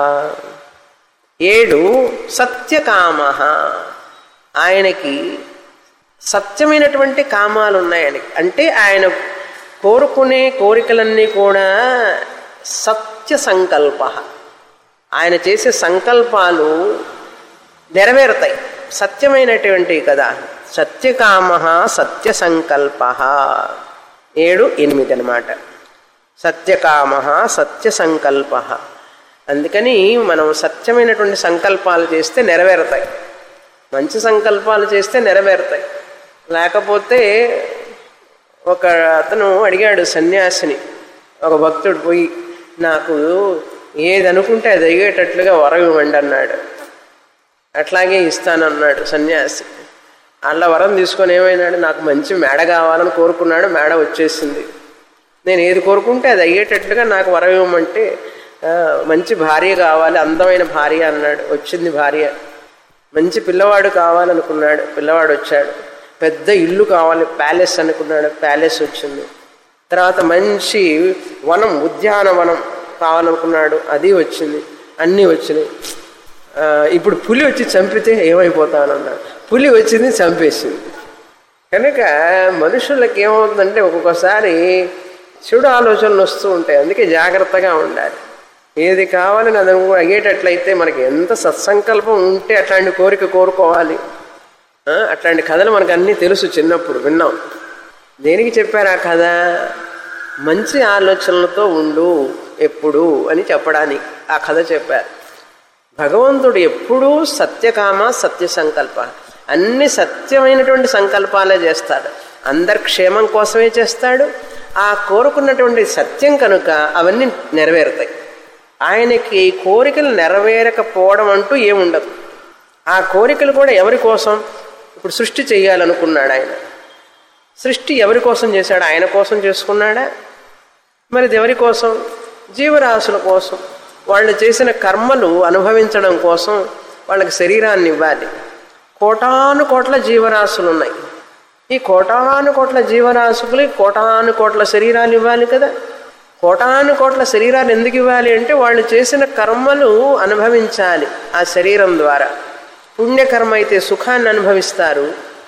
ఏడు సత్యకామ ఆయనకి సత్యమైనటువంటి కామాలు ఉన్నాయి ఆయనకి అంటే ఆయన కోరుకునే కోరికలన్నీ కూడా సత్య సంకల్ప ఆయన చేసే సంకల్పాలు నెరవేరుతాయి సత్యమైనటువంటివి కదా సత్యకామ సత్య సంకల్ప ఏడు ఎనిమిది అనమాట సత్యకామ సత్య సంకల్ప అందుకని మనం సత్యమైనటువంటి సంకల్పాలు చేస్తే నెరవేరుతాయి మంచి సంకల్పాలు చేస్తే నెరవేరుతాయి లేకపోతే ఒక అతను అడిగాడు సన్యాసిని ఒక భక్తుడు పోయి నాకు ఏది అనుకుంటే అది అయ్యేటట్లుగా వరం ఇవ్వండి అన్నాడు అట్లాగే ఇస్తానన్నాడు సన్యాసి అలా వరం తీసుకొని ఏమైనాడు నాకు మంచి మేడ కావాలని కోరుకున్నాడు మేడ వచ్చేసింది నేను ఏది కోరుకుంటే అది అయ్యేటట్లుగా నాకు వరం ఇవ్వమంటే "ఆ, మంచి భార్య కావాలి అందమైన భార్య అన్నాడు వచ్చింది భార్య మంచి పిల్లవాడు కావాలనుకున్నాడు పిల్లవాడు వచ్చాడు పెద్ద ఇల్లు కావాలి ప్యాలెస్ అనుకున్నాడు ప్యాలెస్ వచ్చింది తర్వాత మంచి వనం ఉద్యానవనం కావాలనుకున్నాడు అది వచ్చింది అన్నీ వచ్చినాయి ఆ, ఇప్పుడు పులి వచ్చి చంపితే ఏమైపోతానన్నాడు పులి వచ్చింది చంపేసింది కనుక మనుషులకు ఏమవుతుందంటే ఒక్కొక్కసారి చెడు ఆలోచనలు వస్తూ ఉంటాయి అందుకే జాగ్రత్తగా ఉండాలి ఏది కావాలని అది అయ్యేటట్లయితే మనకి ఎంత సత్సంకల్పం ఉంటే అట్లాంటి కోరిక కోరుకోవాలి ఆ, అట్లాంటి కథలు మనకు అన్నీ తెలుసు చిన్నప్పుడు విన్నాం దేనికి చెప్పారు ఆ కథ మంచి ఆలోచనలతో ఉండు ఎప్పుడు అని చెప్పడానికి ఆ కథ చెప్పారు భగవంతుడు ఎప్పుడూ సత్యకామ సత్య సంకల్ప అన్ని సత్యమైనటువంటి సంకల్పాలే చేస్తాడు అందరి క్షేమం కోసమే చేస్తాడు ఆ కోరుకున్నటువంటి సత్యం కనుక అవన్నీ నెరవేరుతాయి ఆయనకి కోరికలు నెరవేరకపోవడం అంటూ ఏముండదు ఆ కోరికలు కూడా ఎవరి కోసం ఇప్పుడు సృష్టి చేయాలనుకున్నాడు ఆయన సృష్టి ఎవరి కోసం చేశాడు ఆయన కోసం చేసుకున్నాడా మరి ఇది ఎవరి కోసం జీవరాశుల కోసం వాళ్ళు చేసిన కర్మలు అనుభవించడం కోసం వాళ్ళకి శరీరాన్ని ఇవ్వాలి కోటాను కోట్ల జీవరాశులు ఉన్నాయి ఈ కోటాను కోట్ల జీవరాశులకి కోటాను కోట్ల శరీరాలు ఇవ్వాలి కదా కోటాను కోట్ల శరీరాలు ఎందుకు ఇవ్వాలి అంటే వాళ్ళు చేసిన కర్మలు అనుభవించాలి ఆ శరీరం ద్వారా పుణ్యకర్మ అయితే సుఖాన్ని అనుభవిస్తారు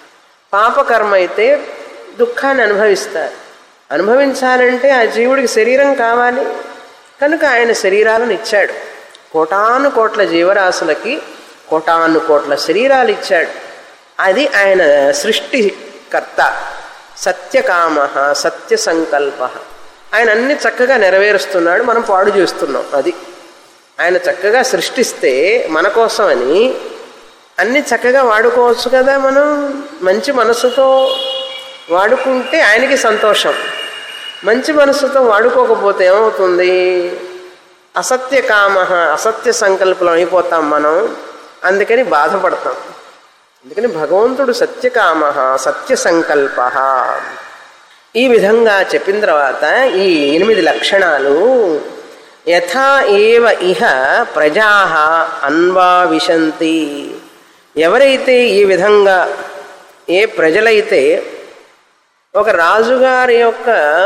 పాపకర్మ అయితే దుఃఖాన్ని అనుభవిస్తారు అనుభవించాలంటే ఆ జీవుడికి శరీరం కావాలి కనుక ఆయన శరీరాలను ఇచ్చాడు కోటాను కోట్ల జీవరాశులకి కోటాను కోట్ల శరీరాలు ఇచ్చాడు అది ఆయన సృష్టికర్త సత్యకామ సత్య సంకల్ప ఆయన అన్ని చక్కగా నెరవేరుస్తున్నాడు మనం పాడు చేస్తున్నాం అది ఆయన చక్కగా సృష్టిస్తే మన కోసమని అన్ని చక్కగా వాడుకోవచ్చు కదా మనం మంచి మనసుతో వాడుకుంటే ఆయనకి సంతోషం మంచి మనసుతో వాడుకోకపోతే ఏమవుతుంది అసత్య కామ అసత్య సంకల్పం అయిపోతాం మనం అందుకని బాధపడతాం అందుకని భగవంతుడు సత్యకామ సత్య సంకల్ప ఈ విధంగా చెప్పిన తర్వాత ఈ ఎనిమిది లక్షణాలు యథా ఏవ ఇహ ప్రజా అన్వావిశంతి ఎవరైతే ఈ విధంగా ఏ ప్రజలైతే ఒక రాజుగారి యొక్క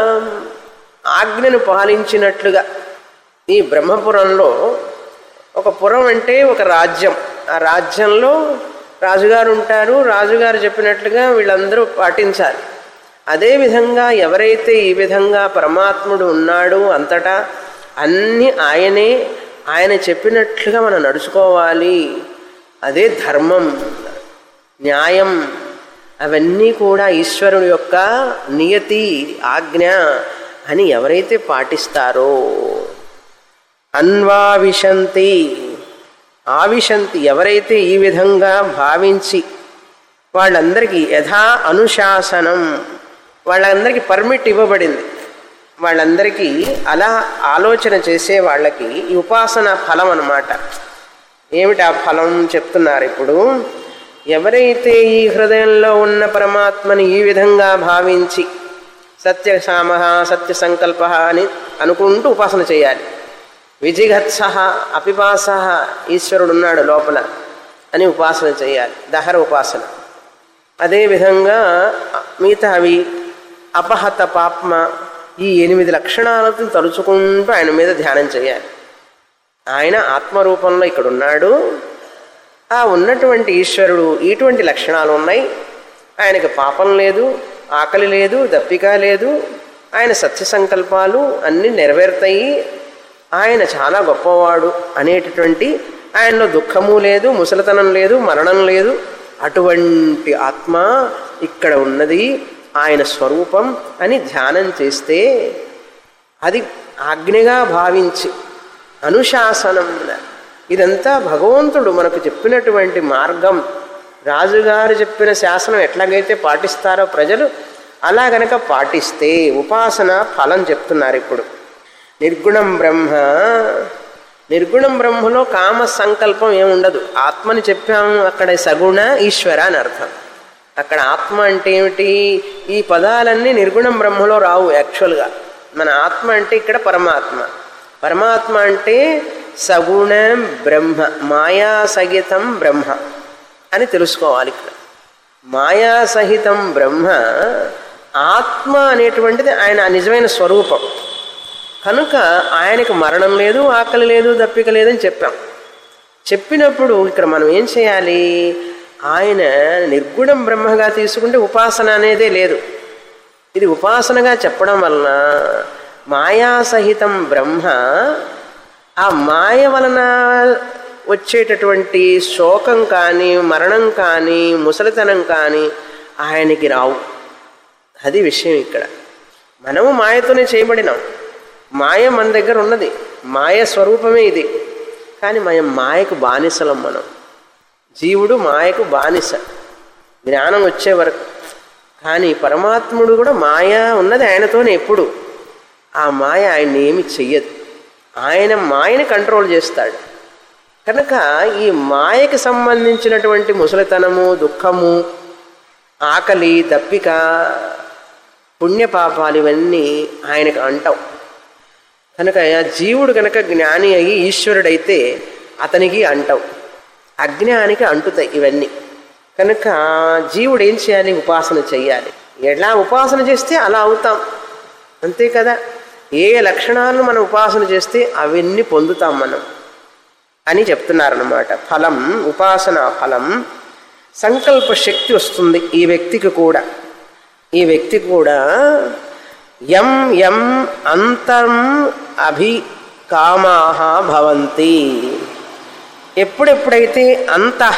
ఆజ్ఞను పాలించినట్లుగా ఈ బ్రహ్మపురంలో ఒక పురం అంటే ఒక రాజ్యం ఆ రాజ్యంలో రాజుగారు ఉంటారు రాజుగారు చెప్పినట్లుగా వీళ్ళందరూ పాటించాలి అదేవిధంగా ఎవరైతే ఈ విధంగా పరమాత్ముడు ఉన్నాడు అంతటా అన్నీ ఆయనే ఆయన చెప్పినట్లుగా మనం నడుచుకోవాలి అదే ధర్మం న్యాయం అవన్నీ కూడా ఈశ్వరుడు యొక్క నియతి ఆజ్ఞ అని ఎవరైతే పాటిస్తారో అన్వావిశంతి ఆవిశంతి ఎవరైతే ఈ విధంగా భావించి వాళ్ళందరికీ యథా అనుశాసనం వాళ్ళందరికీ పర్మిట్ ఇవ్వబడింది వాళ్ళందరికీ అలా ఆలోచన చేసే వాళ్ళకి ఈ ఉపాసన ఫలం అన్నమాట ఏమిటి ఆ ఫలం చెప్తున్నారు ఇప్పుడు ఎవరైతే ఈ హృదయంలో ఉన్న పరమాత్మని ఈ విధంగా భావించి సత్యసామ సత్య సంకల్ప అని అనుకుంటూ ఉపాసన చేయాలి విజిగత్స అపిపాస ఈశ్వరుడు ఉన్నాడు లోపల అని ఉపాసన చేయాలి దహర ఉపాసన అదేవిధంగా మిగతా అవి అపహత పాప్మ ఈ ఎనిమిది లక్షణాలను తలుచుకుంటూ ఆయన మీద ధ్యానం చేయాలి ఆయన ఆత్మరూపంలో ఇక్కడ ఉన్నాడు ఆ ఉన్నటువంటి ఈశ్వరుడు ఇటువంటి లక్షణాలు ఉన్నాయి ఆయనకి పాపం లేదు ఆకలి లేదు దప్పిక లేదు ఆయన సత్య సంకల్పాలు అన్నీ నెరవేరుతాయి ఆయన చాలా గొప్పవాడు అనేటటువంటి ఆయనలో దుఃఖము లేదు ముసలితనం లేదు మరణం లేదు అటువంటి ఆత్మ ఇక్కడ ఉన్నది ఆయన స్వరూపం అని ధ్యానం చేస్తే అది ఆజ్ఞగా భావించి అనుశాసనం ఇదంతా భగవంతుడు మనకు చెప్పినటువంటి మార్గం రాజుగారు చెప్పిన శాసనం ఎట్లాగైతే పాటిస్తారో ప్రజలు అలా గనక పాటిస్తే ఉపాసన ఫలం చెప్తున్నారు ఇప్పుడు నిర్గుణం బ్రహ్మ నిర్గుణం బ్రహ్మలో కామ సంకల్పం ఏముండదు ఆత్మని చెప్పాము అక్కడ సగుణ ఈశ్వర అని అర్థం అక్కడ ఆత్మ అంటే ఏమిటి ఈ పదాలన్నీ నిర్గుణం బ్రహ్మలో రావు యాక్చువల్గా మన ఆత్మ అంటే ఇక్కడ పరమాత్మ పరమాత్మ అంటే సగుణ బ్రహ్మ మాయా సహితం బ్రహ్మ అని తెలుసుకోవాలి ఇక్కడ మాయా సహితం బ్రహ్మ ఆత్మ అనేటువంటిది ఆయన నిజమైన స్వరూపం కనుక ఆయనకు మరణం లేదు ఆకలి లేదు దప్పిక లేదని చెప్పాం చెప్పినప్పుడు ఇక్కడ మనం ఏం చేయాలి ఆయన నిర్గుణం బ్రహ్మగా తీసుకుంటే ఉపాసన అనేదే లేదు ఇది ఉపాసనగా చెప్పడం వలన మాయా సహితం బ్రహ్మ ఆ మాయ వలన వచ్చేటటువంటి శోకం కానీ మరణం కానీ ముసలితనం కానీ ఆయనకి రావు అది విషయం ఇక్కడ మనము మాయతోనే చేయబడినాం మాయ మన దగ్గర ఉన్నది మాయ స్వరూపమే ఇది కానీ మనం మాయకు బానిసలం మనం జీవుడు మాయకు బానిస జ్ఞానం వచ్చే వరకు కానీ పరమాత్ముడు కూడా మాయ ఉన్నది ఆయనతోనే ఎప్పుడు ఆ మాయ ఆయన్ని ఏమి చెయ్యదు ఆయన మాయని కంట్రోల్ చేస్తాడు కనుక ఈ మాయకి సంబంధించినటువంటి ముసలితనము దుఃఖము ఆకలి దప్పిక పుణ్యపాపాలు ఇవన్నీ ఆయనకు అంటావు కనుక జీవుడు కనుక జ్ఞాని అయ్యి ఈశ్వరుడైతే అతనికి అంటావు అజ్ఞానికి అంటుతాయి ఇవన్నీ కనుక జీవుడు ఏం చేయాలి ఉపాసన చెయ్యాలి ఎలా ఉపాసన చేస్తే అలా అవుతాం అంతే కదా ఏ లక్షణాలను మనం ఉపాసన చేస్తే అవన్నీ పొందుతాం మనం అని చెప్తున్నారన్నమాట ఫలం ఉపాసన ఫలం సంకల్ప శక్తి వస్తుంది ఈ వ్యక్తికి కూడా ఈ వ్యక్తి కూడా యం యం అంతం అభికామాహ భవంతి ఎప్పుడెప్పుడైతే అంతః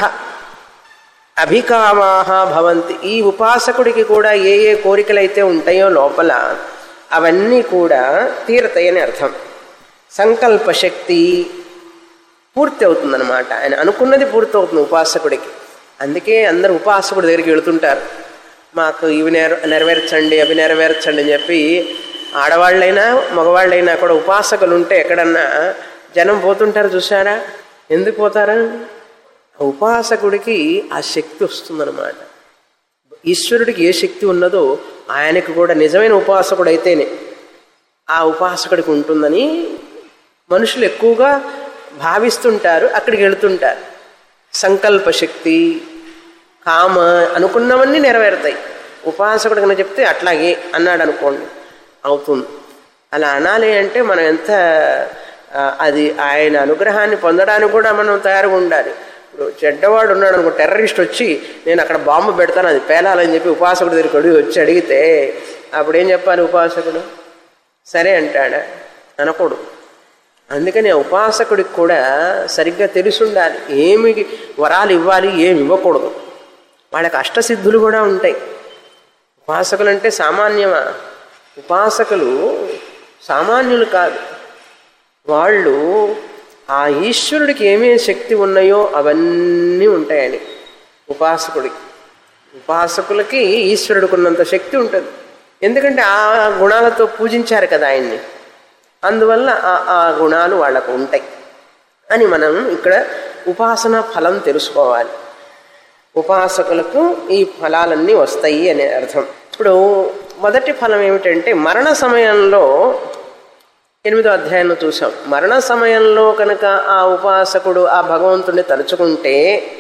అభికామాహ భవంతి ఈ ఉపాసకుడికి కూడా ఏ ఏ కోరికలైతే ఉంటాయో లోపల అవన్నీ కూడా తీరతాయని అర్థం సంకల్ప శక్తి పూర్తి అవుతుందన్నమాట ఆయన అనుకున్నది పూర్తి అవుతుంది ఉపాసకుడికి అందుకే అందరు ఉపాసకుడి దగ్గరికి వెళుతుంటారు మాకు ఇవి నెర నెరవేర్చండి అవి నెరవేర్చండి అని చెప్పి ఆడవాళ్ళైనా మగవాళ్ళైనా కూడా ఉపాసకులు ఉంటే ఎక్కడన్నా జనం పోతుంటారు చూసారా ఎందుకు పోతారా ఉపాసకుడికి ఆ శక్తి వస్తుందన్నమాట ఈశ్వరుడికి ఏ శక్తి ఉన్నదో ఆయనకు కూడా నిజమైన ఉపాసకుడు అయితేనే ఆ ఉపాసకుడికి ఉంటుందని మనుషులు ఎక్కువగా భావిస్తుంటారు అక్కడికి వెళుతుంటారు సంకల్ప శక్తి కామ అనుకున్నవన్నీ నెరవేరుతాయి ఉపాసకుడు కనుక చెప్తే అట్లాగే అన్నాడు అనుకోండి అవుతుంది అలా అనాలి అంటే మనం ఎంత ఆ, అది ఆయన అనుగ్రహాన్ని పొందడానికి కూడా మనం తయారుగా ఉండాలి ఇప్పుడు చెడ్డవాడు ఉన్నాడు అనుకో టెర్రరిస్ట్ వచ్చి నేను అక్కడ బాంబు పెడతాను అది పేలాలని చెప్పి ఉపాసకుడి దగ్గరికి అడిగి వచ్చి అడిగితే అప్పుడు ఏం చెప్పాలి ఉపాసకుడు సరే అంటాడా అనకూడదు అందుకని ఆ ఉపాసకుడికి కూడా సరిగ్గా తెలిసి ఉండాలి ఏమి వరాలు ఇవ్వాలి ఏమి ఇవ్వకూడదు వాళ్ళకి అష్టసిద్ధులు కూడా ఉంటాయి ఉపాసకులు అంటే సామాన్యమా ఉపాసకులు సామాన్యులు కాదు వాళ్ళు ఆ ఈశ్వరుడికి ఏమేమి శక్తి ఉన్నాయో అవన్నీ ఉంటాయని ఉపాసకుడికి ఉపాసకులకి ఈశ్వరుడికి ఉన్నంత శక్తి ఉంటుంది ఎందుకంటే ఆ గుణాలతో పూజించారు కదా ఆయన్ని అందువల్ల ఆ- ఆ గుణాలు వాళ్ళకు ఉంటాయి అని మనం ఇక్కడ ఉపాసన ఫలం తెలుసుకోవాలి ఉపాసకులకు ఈ ఫలాలన్నీ వస్తాయి అనే అర్థం ఇప్పుడు మొదటి ఫలం ఏమిటంటే మరణ సమయంలో ఎనిమిదో అధ్యాయంలో చూసాం మరణ సమయంలో కనుక ఆ ఉపాసకుడు ఆ భగవంతుడిని తలుచుకుంటే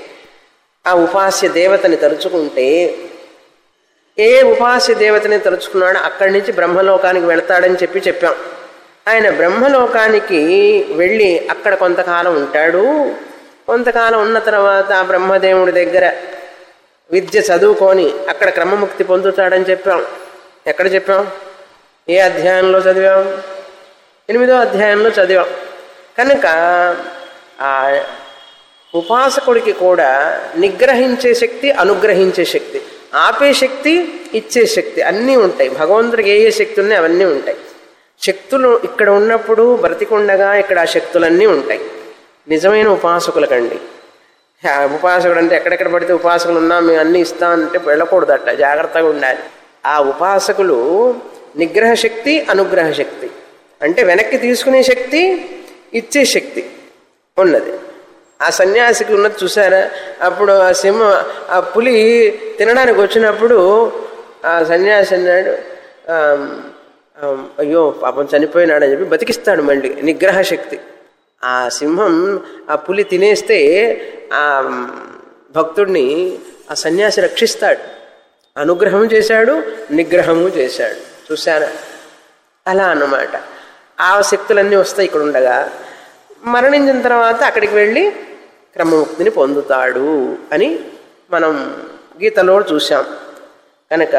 ఆ ఉపాస్య దేవతని తలుచుకుంటే ఏ ఉపాస్య దేవతని తలుచుకున్నాడో అక్కడి నుంచి బ్రహ్మలోకానికి వెళతాడని చెప్పి చెప్పాం ఆయన బ్రహ్మలోకానికి వెళ్ళి అక్కడ కొంతకాలం ఉంటాడు కొంతకాలం ఉన్న తర్వాత ఆ బ్రహ్మదేవుడి దగ్గర విద్య చదువుకొని అక్కడ క్రమముక్తి పొందుతాడని చెప్పాం ఎక్కడ చెప్పాం ఏ అధ్యాయంలో చదివాం ఎనిమిదో అధ్యాయంలో చదివాం కనుక ఆ ఉపాసకుడికి కూడా నిగ్రహించే శక్తి అనుగ్రహించే శక్తి ఆపే శక్తి ఇచ్చే శక్తి అన్నీ ఉంటాయి భగవంతుడికి ఏ ఏ శక్తి ఉన్నాయి అవన్నీ ఉంటాయి శక్తులు ఇక్కడ ఉన్నప్పుడు బ్రతికుండగా ఇక్కడ ఆ శక్తులన్నీ ఉంటాయి నిజమైన ఉపాసకులకండి ఆ ఉపాసకుడు అంటే ఎక్కడెక్కడ పడితే ఉపాసకులు ఉన్నా మేము అన్నీ ఇస్తామంటే వెళ్ళకూడదట జాగ్రత్తగా ఉండాలి ఆ ఉపాసకులు నిగ్రహ శక్తి అనుగ్రహ శక్తి అంటే వెనక్కి తీసుకునే శక్తి ఇచ్చే శక్తి ఉన్నది ఆ సన్యాసికి ఉన్నది చూసారా అప్పుడు ఆ సింహం ఆ పులి తినడానికి వచ్చినప్పుడు ఆ సన్యాసి అన్నాడు "ఆమ్, ఆమ్, అయ్యో పాపం చనిపోయినాడని చెప్పి బతికిస్తాడు మళ్ళీ నిగ్రహ శక్తి ఆ సింహం ఆ పులి తినేస్తే ఆ భక్తుడిని ఆ సన్యాసి రక్షిస్తాడు అనుగ్రహం చేశాడు నిగ్రహము చేశాడు చూశారా అలా అన్నమాట ఆ శక్తులన్నీ వస్తాయి ఇక్కడ ఉండగా మరణించిన తర్వాత అక్కడికి వెళ్ళి క్రమముక్తిని పొందుతాడు అని మనం గీతలో చూసాం కనుక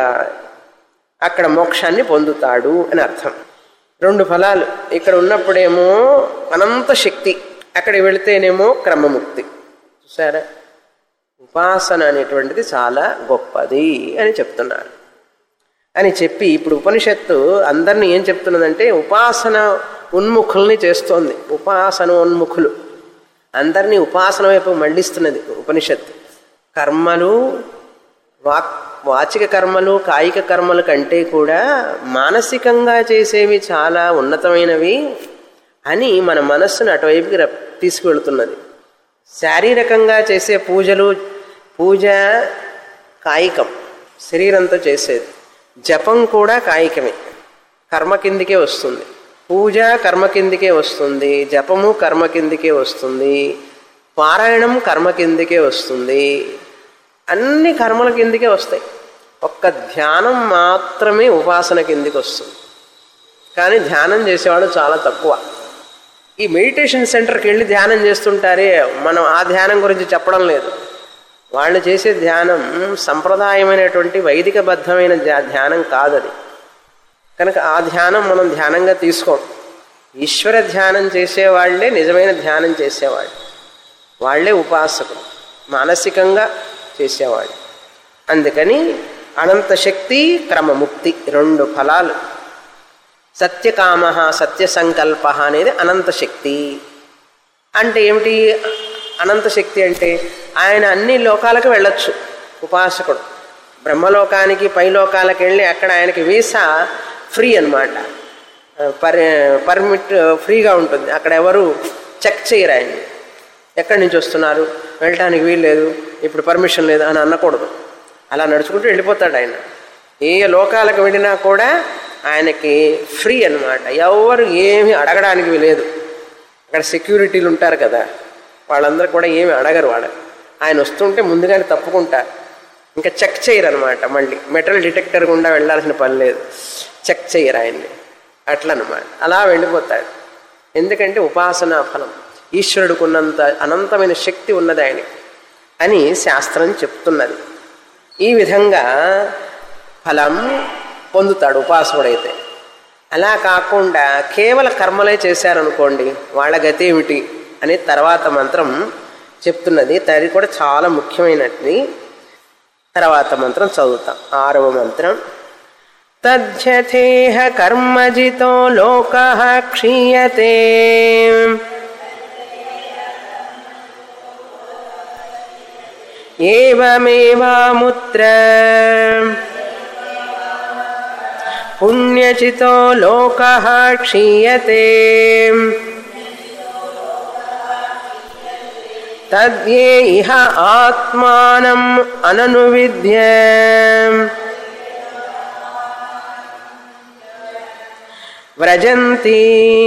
అక్కడ మోక్షాన్ని పొందుతాడు అని అర్థం రెండు ఫలాలు ఇక్కడ ఉన్నప్పుడేమో అనంత శక్తి అక్కడికి వెళితేనేమో క్రమముక్తి చూసారా ఉపాసన అనేటువంటిది చాలా గొప్పది అని చెప్తున్నారు అని చెప్పి ఇప్పుడు ఉపనిషత్తు అందరినీ ఏం చెప్తున్నదంటే ఉపాసన ఉన్ముఖుల్ని చేస్తోంది ఉపాసన ఉన్ముఖులు అందరినీ ఉపాసన వైపు మళ్ళిస్తున్నది ఉపనిషత్తు కర్మలు వాక్ వాచిక కర్మలు కాయిక కర్మల కంటే కూడా మానసికంగా చేసేవి చాలా ఉన్నతమైనవి అని మన మనస్సును అటువైపుకి రప్- తీసుకువెళుతున్నది శారీరకంగా చేసే పూజలు పూజ కాయికం శరీరంతో చేసేది జపం కూడా కాయికమే కర్మ కిందికే వస్తుంది పూజ కర్మ కిందికే వస్తుంది జపము కర్మ కిందికే వస్తుంది పారాయణం కర్మ కిందికే వస్తుంది అన్ని కర్మల కిందికే వస్తాయి ఒక్క ధ్యానం మాత్రమే ఉపాసన కిందికి వస్తుంది కానీ ధ్యానం చేసేవాడు చాలా తక్కువ ఈ మెడిటేషన్ సెంటర్కి వెళ్ళి ధ్యానం చేస్తుంటారే మనం ఆ ధ్యానం గురించి చెప్పడం లేదు వాళ్ళు చేసే ధ్యానం సంప్రదాయమైనటువంటి వైదికబద్ధమైన ధ్యా- ధ్యానం కాదది కనుక ఆ ధ్యానం మనం ధ్యానంగా తీసుకోం ఈశ్వర ధ్యానం చేసేవాళ్లే నిజమైన ధ్యానం చేసేవాళ్ళు వాళ్ళే ఉపాసకులు మానసికంగా చేసేవాళ్ళు అందుకని అనంత శక్తి క్రమముక్తి రెండు ఫలాలు సత్యకామ సత్య సంకల్ప అనేది అనంత శక్తి అంటే ఏమిటి అనంత శక్తి అంటే ఆయన అన్ని లోకాలకు వెళ్ళొచ్చు ఉపాసకుడు బ్రహ్మలోకానికి పైలోకాలకు వెళ్ళి అక్కడ ఆయనకి వీసా ఫ్రీ అనమాట పర్ పర్మిట్ ఫ్రీగా ఉంటుంది అక్కడ ఎవరు చెక్ చేయరు ఆయన్ని ఎక్కడి నుంచి వస్తున్నారు వెళ్ళటానికి వీలు లేదు ఇప్పుడు పర్మిషన్ లేదు అని అనకూడదు అలా నడుచుకుంటూ వెళ్ళిపోతాడు ఆయన ఏ లోకాలకు వెళ్ళినా కూడా ఆయనకి ఫ్రీ అన్నమాట ఎవరు ఏమి అడగడానికి లేదు అక్కడ సెక్యూరిటీలు ఉంటారు కదా వాళ్ళందరూ కూడా ఏమి అడగరు వాడు ఆయన వస్తుంటే ముందుగానే తప్పుకుంటారు ఇంకా చెక్ చేయరు అనమాట మళ్ళీ మెటల్ డిటెక్టర్ గుండా వెళ్ళాల్సిన పని లేదు చెక్ చేయరు ఆయన్ని అట్లా అనమాట అలా వెళ్ళిపోతాడు ఎందుకంటే ఉపాసనా ఫలం ఈశ్వరుడికి ఉన్నంత అనంతమైన శక్తి ఉన్నది ఆయనకి అని శాస్త్రం చెప్తున్నది ఈ విధంగా ఫలం పొందుతాడు ఉపాసకుడైతే అలా కాకుండా కేవల కర్మలే చేశారనుకోండి వాళ్ళ గతి ఏమిటి అనే తర్వాత మంత్రం చెప్తున్నది అది కూడా చాలా ముఖ్యమైనది తర్వాత మంత్రం చదువుతాం ఆరవ మంత్రం తథ్యథేహ కర్మజితో లోక క్షీయతే ఏమేవాముత్ర పుణ్యచితో లోక క్షీయతే తద్యే ఇహ ఆత్మానం అననువిద్య వ్రజంతి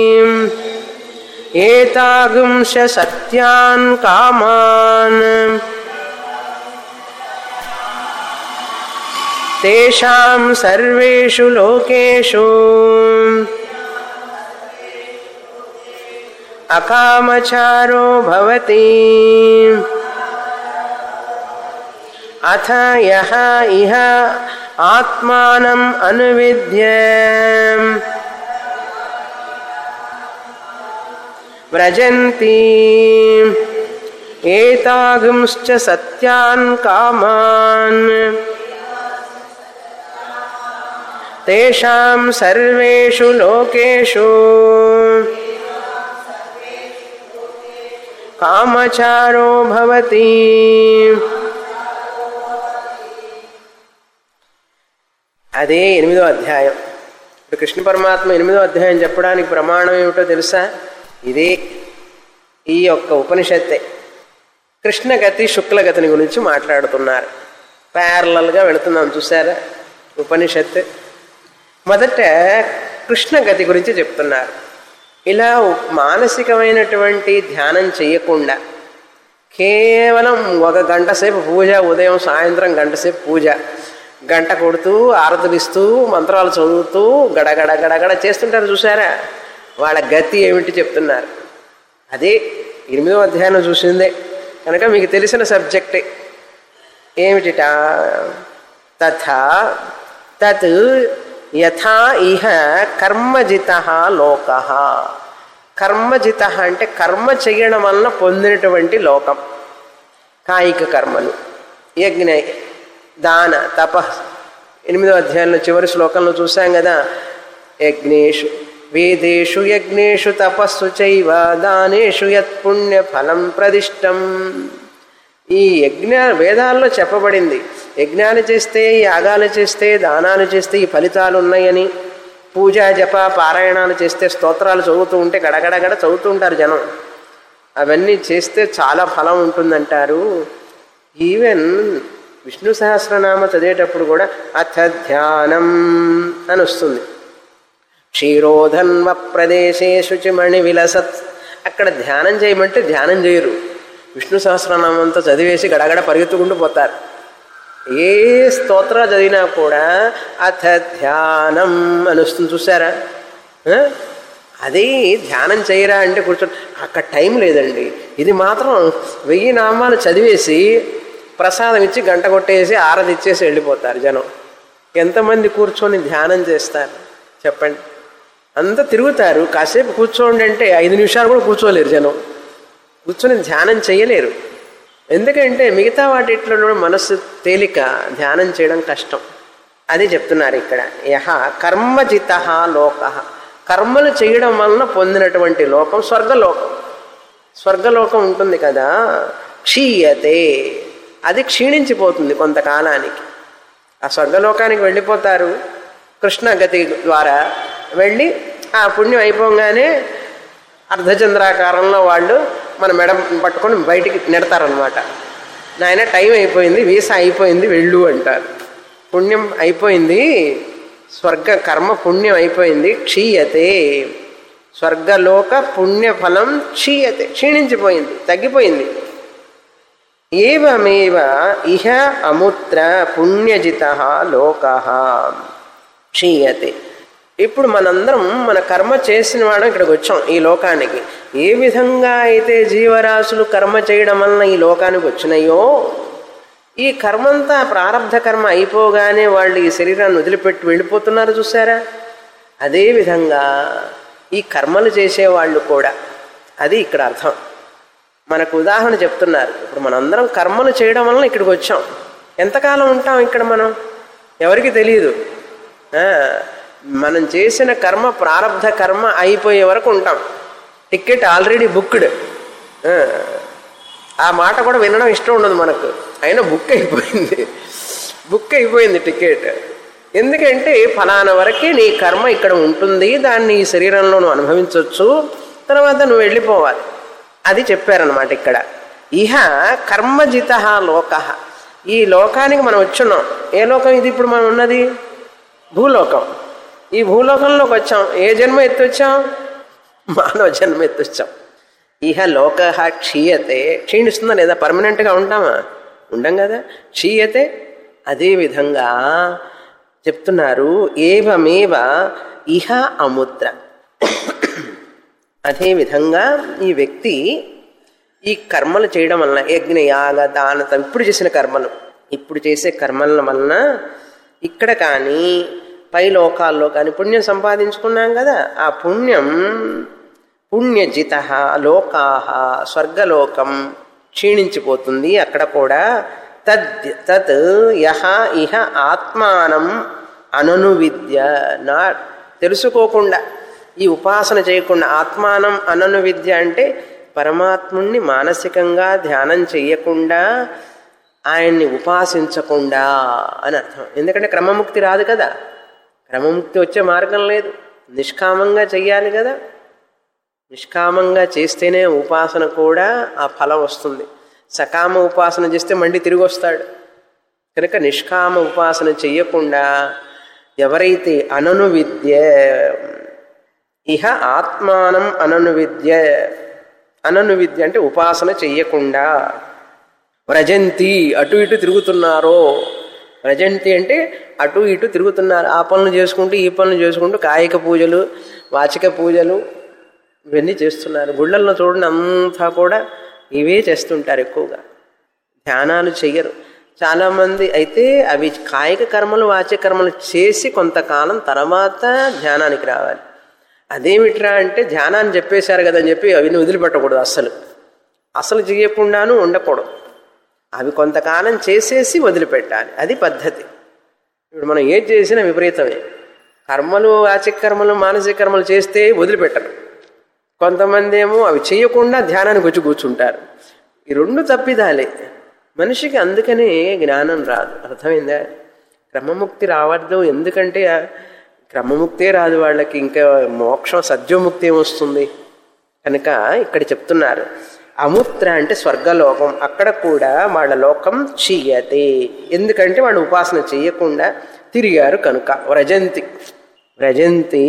ఏతాగుంశ సత్యాన్ కామాన్ తేషాం సర్వేషు లోకేషు అకామచారో భవతి అథ యహ ఇహ ఆత్మానం అనువిద్య వ్రజంతి ఏతాగుంశ్చ సత్యాన్ కామాన్ తేషాం సర్వేషు లోకేషు కామచారో భవతి అదే ఎనిమిదో అధ్యాయం ఇప్పుడు కృష్ణ పరమాత్మ ఎనిమిదో అధ్యాయం చెప్పడానికి ప్రమాణం ఏమిటో తెలుసా ఇదే ఈ యొక్క ఉపనిషత్తే కృష్ణగతి శుక్లగతిని గురించి మాట్లాడుతున్నారు ప్యారలల్గా వెళుతున్నాం చూసారా ఉపనిషత్ మొదట కృష్ణగతి గురించి చెప్తున్నారు ఇలా మానసికమైనటువంటి ధ్యానం చేయకుండా కేవలం ఒక గంట సేపు పూజ ఉదయం సాయంత్రం గంట సేపు పూజ గంట కొడుతూ ఆరతులిస్తూ మంత్రాలు చదువుతూ గడగడ గడగడ చేస్తుంటారు చూసారా వాళ్ళ గతి ఏమిటి చెప్తున్నారు అదే ఎనిమిదో అధ్యాయం చూసిందే కనుక మీకు తెలిసిన సబ్జెక్టే ఏమిటిట తథా తత్ యథా ఇహ కర్మజిత లోక కర్మజిత అంటే కర్మ చేయడం వలన పొందినటువంటి లోకం కాయిక కర్మలు యజ్ఞ దాన తప ఎనిమిదో అధ్యాయంలో చివరి శ్లోకంలో చూసాం కదా యజ్ఞేషు వేదేషు యజ్ఞేషు తపస్సు చైవ దానేషు యత్ పుణ్య ఫలం ప్రదిష్టం ఈ యజ్ఞ వేదాల్లో చెప్పబడింది యజ్ఞాలు చేస్తే యాగాలు చేస్తే దానాలు చేస్తే ఈ ఫలితాలు ఉన్నాయని పూజ జప పారాయణాలు చేస్తే స్తోత్రాలు చదువుతూ ఉంటే గడగడగడ చదువుతూ ఉంటారు జనం అవన్నీ చేస్తే చాలా ఫలం ఉంటుందంటారు ఈవెన్ విష్ణు సహస్రనామ చదివేటప్పుడు కూడా అథ ధ్యానం అని వస్తుంది క్షీరోధన్వ ప్రదేశే శుచిమణి విలసత్ అక్కడ ధ్యానం చేయమంటే ధ్యానం చేయరు విష్ణు సహస్రనామంతో చదివేసి గడగడ పరిగెత్తుకుంటూ పోతారు ఏ స్తోత్ర చదివినా కూడా అథ ధ్యానం అని వస్తుంది చూసారా ఆ? అది ధ్యానం చేయరా అంటే కూర్చొని అక్కడ టైం లేదండి ఇది మాత్రం వెయ్యి నామాలు చదివేసి ప్రసాదం ఇచ్చి గంట కొట్టేసి ఆరది ఇచ్చేసి వెళ్ళిపోతారు జనం ఎంతమంది కూర్చొని ధ్యానం చేస్తారు చెప్పండి అంత తిరుగుతారు కాసేపు కూర్చోండి అంటే ఐదు నిమిషాలు కూడా కూర్చోలేరు జనం కూర్చొని ధ్యానం చేయలేరు ఎందుకంటే మిగతా వాటిట్లో మనస్సు తేలిక ధ్యానం చేయడం కష్టం అది చెప్తున్నారు ఇక్కడ యహ కర్మజిత లోక కర్మలు చేయడం వలన పొందినటువంటి లోకం స్వర్గలోకం స్వర్గలోకం ఉంటుంది కదా క్షీయతే అది క్షీణించిపోతుంది కొంతకాలానికి ఆ స్వర్గలోకానికి వెళ్ళిపోతారు కృష్ణగతి ద్వారా వెళ్ళి ఆ పుణ్యం అయిపోగానే అర్ధచంద్రాకారంలో వాళ్ళు మన మెడ పట్టుకొని బయటికి నెడతారనమాట నాయన టైం అయిపోయింది వీసా అయిపోయింది వెళ్ళు అంటారు పుణ్యం అయిపోయింది స్వర్గ కర్మ పుణ్యం అయిపోయింది క్షీయతే స్వర్గలోక పుణ్యఫలం క్షీయతే క్షీణించిపోయింది తగ్గిపోయింది ఏవమేవ ఇహ అముత్ర పుణ్యజిత లోక క్షీయతే ఇప్పుడు మనందరం మన కర్మ చేసిన వాడు ఇక్కడికి వచ్చాం ఈ లోకానికి ఏ విధంగా అయితే జీవరాశులు కర్మ చేయడం వలన ఈ లోకానికి వచ్చినాయో ఈ కర్మంతా ప్రారంధ కర్మ అయిపోగానే వాళ్ళు ఈ శరీరాన్ని వదిలిపెట్టి వెళ్ళిపోతున్నారు చూసారా అదేవిధంగా ఈ కర్మలు చేసేవాళ్ళు కూడా అది ఇక్కడ అర్థం మనకు ఉదాహరణ చెప్తున్నారు ఇప్పుడు మనందరం కర్మలు చేయడం వలన ఇక్కడికి వచ్చాం ఎంతకాలం ఉంటాం ఇక్కడ మనం ఎవరికి తెలియదు ఆ, మనం చేసిన కర్మ ప్రారంధ కర్మ అయిపోయే వరకు ఉంటాం టికెట్ ఆల్రెడీ బుక్డ్ ఆ మాట కూడా వినడం ఇష్టం ఉండదు మనకు అయినా బుక్ అయిపోయింది బుక్ అయిపోయింది టికెట్ ఎందుకంటే ఫలానా వరకే నీ కర్మ ఇక్కడ ఉంటుంది దాన్ని ఈ శరీరంలో నువ్వు అనుభవించవచ్చు తర్వాత నువ్వు వెళ్ళిపోవాలి అది చెప్పారనమాట ఇక్కడ ఇహ కర్మజిత లోక ఈ లోకానికి మనం వచ్చున్నాం ఏ లోకం ఇది ఇప్పుడు మనం ఉన్నది భూలోకం ఈ భూలోకంలోకి వచ్చాం ఏ జన్మ ఎత్తి వచ్చాం మానవ జన్మ ఎత్తి వచ్చాం ఇహ లోక క్షీయతే క్షీణిస్తుందా లేదా పర్మనెంట్గా ఉంటామా ఉండం కదా క్షీయతే అదేవిధంగా చెప్తున్నారు ఏవమేవ ఇహ అముద్ర అదేవిధంగా ఈ వ్యక్తి ఈ కర్మలు చేయడం వలన యజ్ఞ యాగ దాన తప- ఇప్పుడు చేసిన కర్మలు ఇప్పుడు చేసే కర్మల వలన ఇక్కడ కానీ పై లోకాల్లో కానీ పుణ్యం సంపాదించుకున్నాం కదా ఆ పుణ్యం పుణ్యజిత లోకా స్వర్గలోకం క్షీణించిపోతుంది అక్కడ కూడా తద్ తత్ యహ ఇహ ఆత్మానం అనను విద్య నా తెలుసుకోకుండా ఈ ఉపాసన చేయకుండా ఆత్మానం అనను విద్య అంటే పరమాత్ముణ్ణి మానసికంగా ధ్యానం చేయకుండా ఆయన్ని ఉపాసించకుండా అని అర్థం ఎందుకంటే క్రమముక్తి రాదు కదా క్రమముక్తి వచ్చే మార్గం లేదు నిష్కామంగా చెయ్యాలి కదా నిష్కామంగా చేస్తేనే ఉపాసన కూడా ఆ ఫలం వస్తుంది సకామ ఉపాసన చేస్తే మళ్ళీ తిరిగి వస్తాడు కనుక నిష్కామ ఉపాసన చెయ్యకుండా ఎవరైతే అనను విద్య ఇహ ఆత్మానం అనను విద్య అనను విద్య అంటే ఉపాసన చెయ్యకుండా వ్రజంతి అటు ఇటు తిరుగుతున్నారో వ్రజంతి అంటే అటు ఇటు తిరుగుతున్నారు ఆ పనులు చేసుకుంటూ ఈ పనులు చేసుకుంటూ కాయిక పూజలు వాచిక పూజలు ఇవన్నీ చేస్తున్నారు గుళ్ళల్లో చూడండి అంతా కూడా ఇవే చేస్తుంటారు ఎక్కువగా ధ్యానాలు చెయ్యరు చాలామంది అయితే అవి కాయిక కర్మలు వాచిక కర్మలు చేసి కొంతకాలం తర్వాత ధ్యానానికి రావాలి అదేమిట్రా అంటే ధ్యానాన్ని చెప్పేశారు కదని చెప్పి అవి వదిలిపెట్టకూడదు అస్సలు అసలు చేయకుండాను ఉండకూడదు అవి కొంతకాలం చేసేసి వదిలిపెట్టాలి అది పద్ధతి ఇప్పుడు మనం ఏది చేసినా విపరీతమే కర్మలు వాచిక కర్మలు మానసిక కర్మలు చేస్తే వదిలిపెట్టరు కొంతమంది ఏమో అవి చేయకుండా ధ్యానానికి వచ్చి కూర్చుంటారు ఈ రెండు తప్పిదాలే మనిషికి అందుకనే జ్ఞానం రాదు అర్థమైందా క్రమముక్తి రావద్దు ఎందుకంటే క్రమముక్తే రాదు వాళ్ళకి ఇంకా మోక్షం సద్యోముక్తి ఏమొస్తుంది కనుక ఇక్కడ చెప్తున్నారు అముత్ర అంటే స్వర్గలోకం అక్కడ కూడా వాళ్ళ లోకం చీయతే ఎందుకంటే వాళ్ళు ఉపాసన చేయకుండా తిరిగారు కనుక వ్రజంతి వ్రజంతి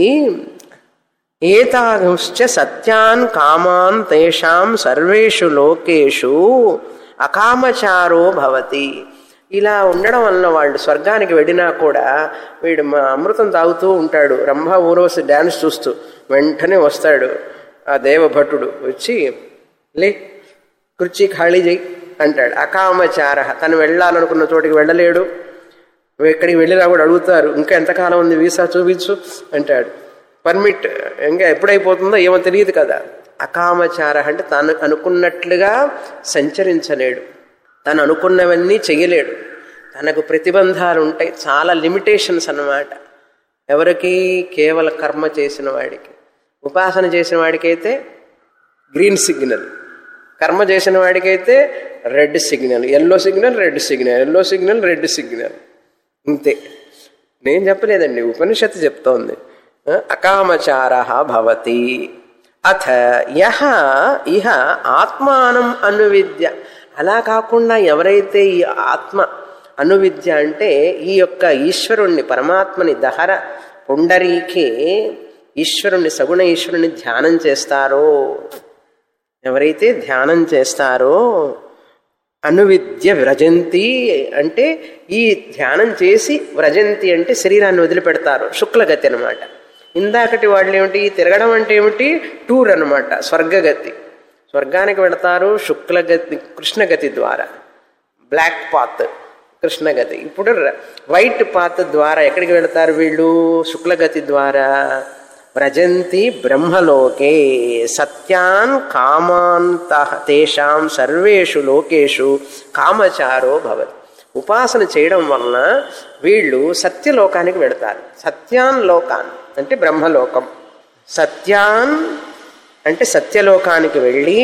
ఏతాంశ్చ సత్యాన్ కామాన్ తేషాం సర్వేషు లోకేషు అకామచారో భవతి ఇలా ఉండడం వలన వాళ్ళు స్వర్గానికి వెళ్ళినా కూడా వీడు మా అమృతం తాగుతూ ఉంటాడు రంభ ఊరవసి డ్యాన్స్ చూస్తూ వెంటనే వస్తాడు ఆ దేవభటుడు వచ్చి లే కుర్చీ ఖాళీ చేయి అంటాడు అకామచార తను వెళ్ళాలనుకున్న చోటికి వెళ్ళలేడు ఎక్కడికి వెళ్ళినా కూడా అడుగుతారు ఇంకా ఎంతకాలం ఉంది వీసా చూపించు అంటాడు పర్మిట్ ఇంకా ఎప్పుడైపోతుందో ఏమో తెలియదు కదా అకామచార అంటే తను అనుకున్నట్లుగా సంచరించలేడు తను అనుకున్నవన్నీ చెయ్యలేడు తనకు ప్రతిబంధాలు ఉంటాయి చాలా లిమిటేషన్స్ అన్నమాట ఎవరికి కేవల కర్మ చేసిన వాడికి ఉపాసన చేసిన వాడికైతే గ్రీన్ సిగ్నల్ కర్మ చేసిన వాడికైతే red signal yellow signal red signal yellow signal red signal ఇంతే నేను చెప్పలేదండి ఉపనిషత్తు చెప్తోంది అకామచార భవతి అథ యహ ఇహ ఆత్మానం అనువిద్య అలా కాకుండా ఎవరైతే ఈ ఆత్మ అనువిద్య అంటే ఈ యొక్క ఈశ్వరుణ్ణి పరమాత్మని దహర పుండరీకి ఈశ్వరుణ్ణి సగుణ ఈశ్వరుణ్ణి ధ్యానం చేస్తారో ఎవరైతే ధ్యానం చేస్తారో అనువిద్య వ్రజంతి అంటే ఈ ధ్యానం చేసి వ్రజంతి అంటే శరీరాన్ని వదిలిపెడతారు శుక్లగతి అనమాట ఇందాకటి వాళ్ళు ఏమిటి తిరగడం అంటే ఏమిటి టూర్ అనమాట స్వర్గగతి స్వర్గానికి వెళతారు శుక్లగతి కృష్ణగతి ద్వారా బ్లాక్ పాత్ కృష్ణగతి ఇప్పుడు వైట్ పాత్ ద్వారా ఎక్కడికి వెళతారు వీళ్ళు శుక్లగతి ద్వారా వ్రజంతి బ్రహ్మలోకే సత్యాన్ కామాంత తేషాం సర్వేషు లోకేషు కామచారో భవతి ఉపాసన చేయడం వలన వీళ్ళు సత్యలోకానికి వెళతారు సత్యాన్ లోకాన్ అంటే బ్రహ్మలోకం సత్యాన్ అంటే సత్యలోకానికి వెళ్ళి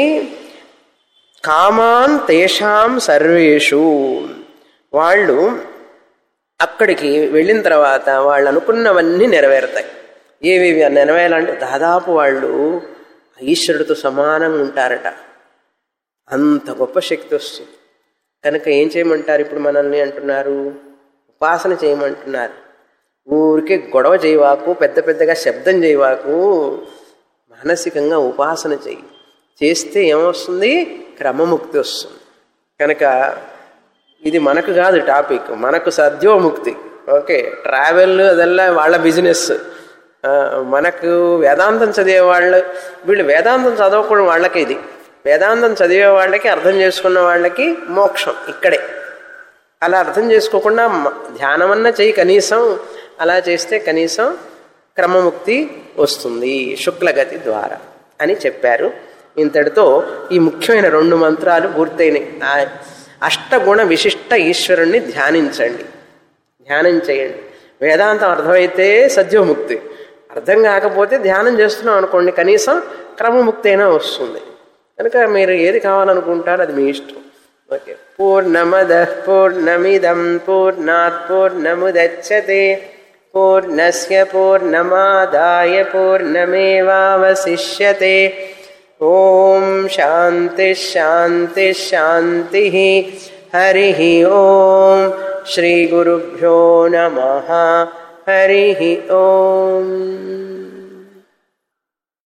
కామాన్ తేషాం సర్వేషు వాళ్ళు అక్కడికి వెళ్ళిన తర్వాత వాళ్ళు అనుకున్నవన్నీ నెరవేరుతాయి ఏవేవి నెరవేరాలంటే దాదాపు వాళ్ళు ఈశ్వరుడితో సమానంగా ఉంటారట అంత గొప్ప శక్తి వస్తుంది కనుక ఏం చేయమంటారు ఇప్పుడు మనల్ని అంటున్నారు ఉపాసన చేయమంటున్నారు ఊరికే గొడవ చేయవాకు పెద్ద పెద్దగా శబ్దం చేయవాకు మానసికంగా ఉపాసన చెయ్యి చేస్తే ఏమొస్తుంది క్రమముక్తి వస్తుంది కనుక ఇది మనకు కాదు టాపిక్ మనకు సద్యోముక్తి ఓకే ట్రావెల్ అదల్లా వాళ్ళ బిజినెస్ మనకు వేదాంతం చదివే వాళ్ళు వీళ్ళు వేదాంతం చదవకూడదు వాళ్ళకి ఇది వేదాంతం చదివే వాళ్ళకి అర్థం చేసుకున్న వాళ్ళకి మోక్షం ఇక్కడే అలా అర్థం చేసుకోకుండా ధ్యానమన్నా చెయ్యి కనీసం అలా చేస్తే కనీసం క్రమముక్తి వస్తుంది శుక్లగతి ద్వారా అని చెప్పారు ఇంతటితో ఈ ముఖ్యమైన రెండు మంత్రాలు పూర్తయినాయి ఆ అష్టగుణ విశిష్ట ఈశ్వరుణ్ణి ధ్యానించండి ధ్యానం చేయండి వేదాంతం అర్థమైతే సద్యోముక్తి అర్థం కాకపోతే ధ్యానం చేస్తున్నాం అనుకోండి కనీసం క్రమముక్తి అయినా వస్తుంది కనుక మీరు ఏది కావాలనుకుంటారో అది మీ ఇష్టం ఓకే పూర్ణమద పూర్ణమిదం పూర్ణాత్ పూర్ణముదచ్చతే పూర్ణస్య పూర్ణమాదాయ పూర్ణమేవావశిష్యతే ఓం శాంతి శాంతి శాంతి హరి ఓం శ్రీ గురుభ్యో నమ హరి ఓం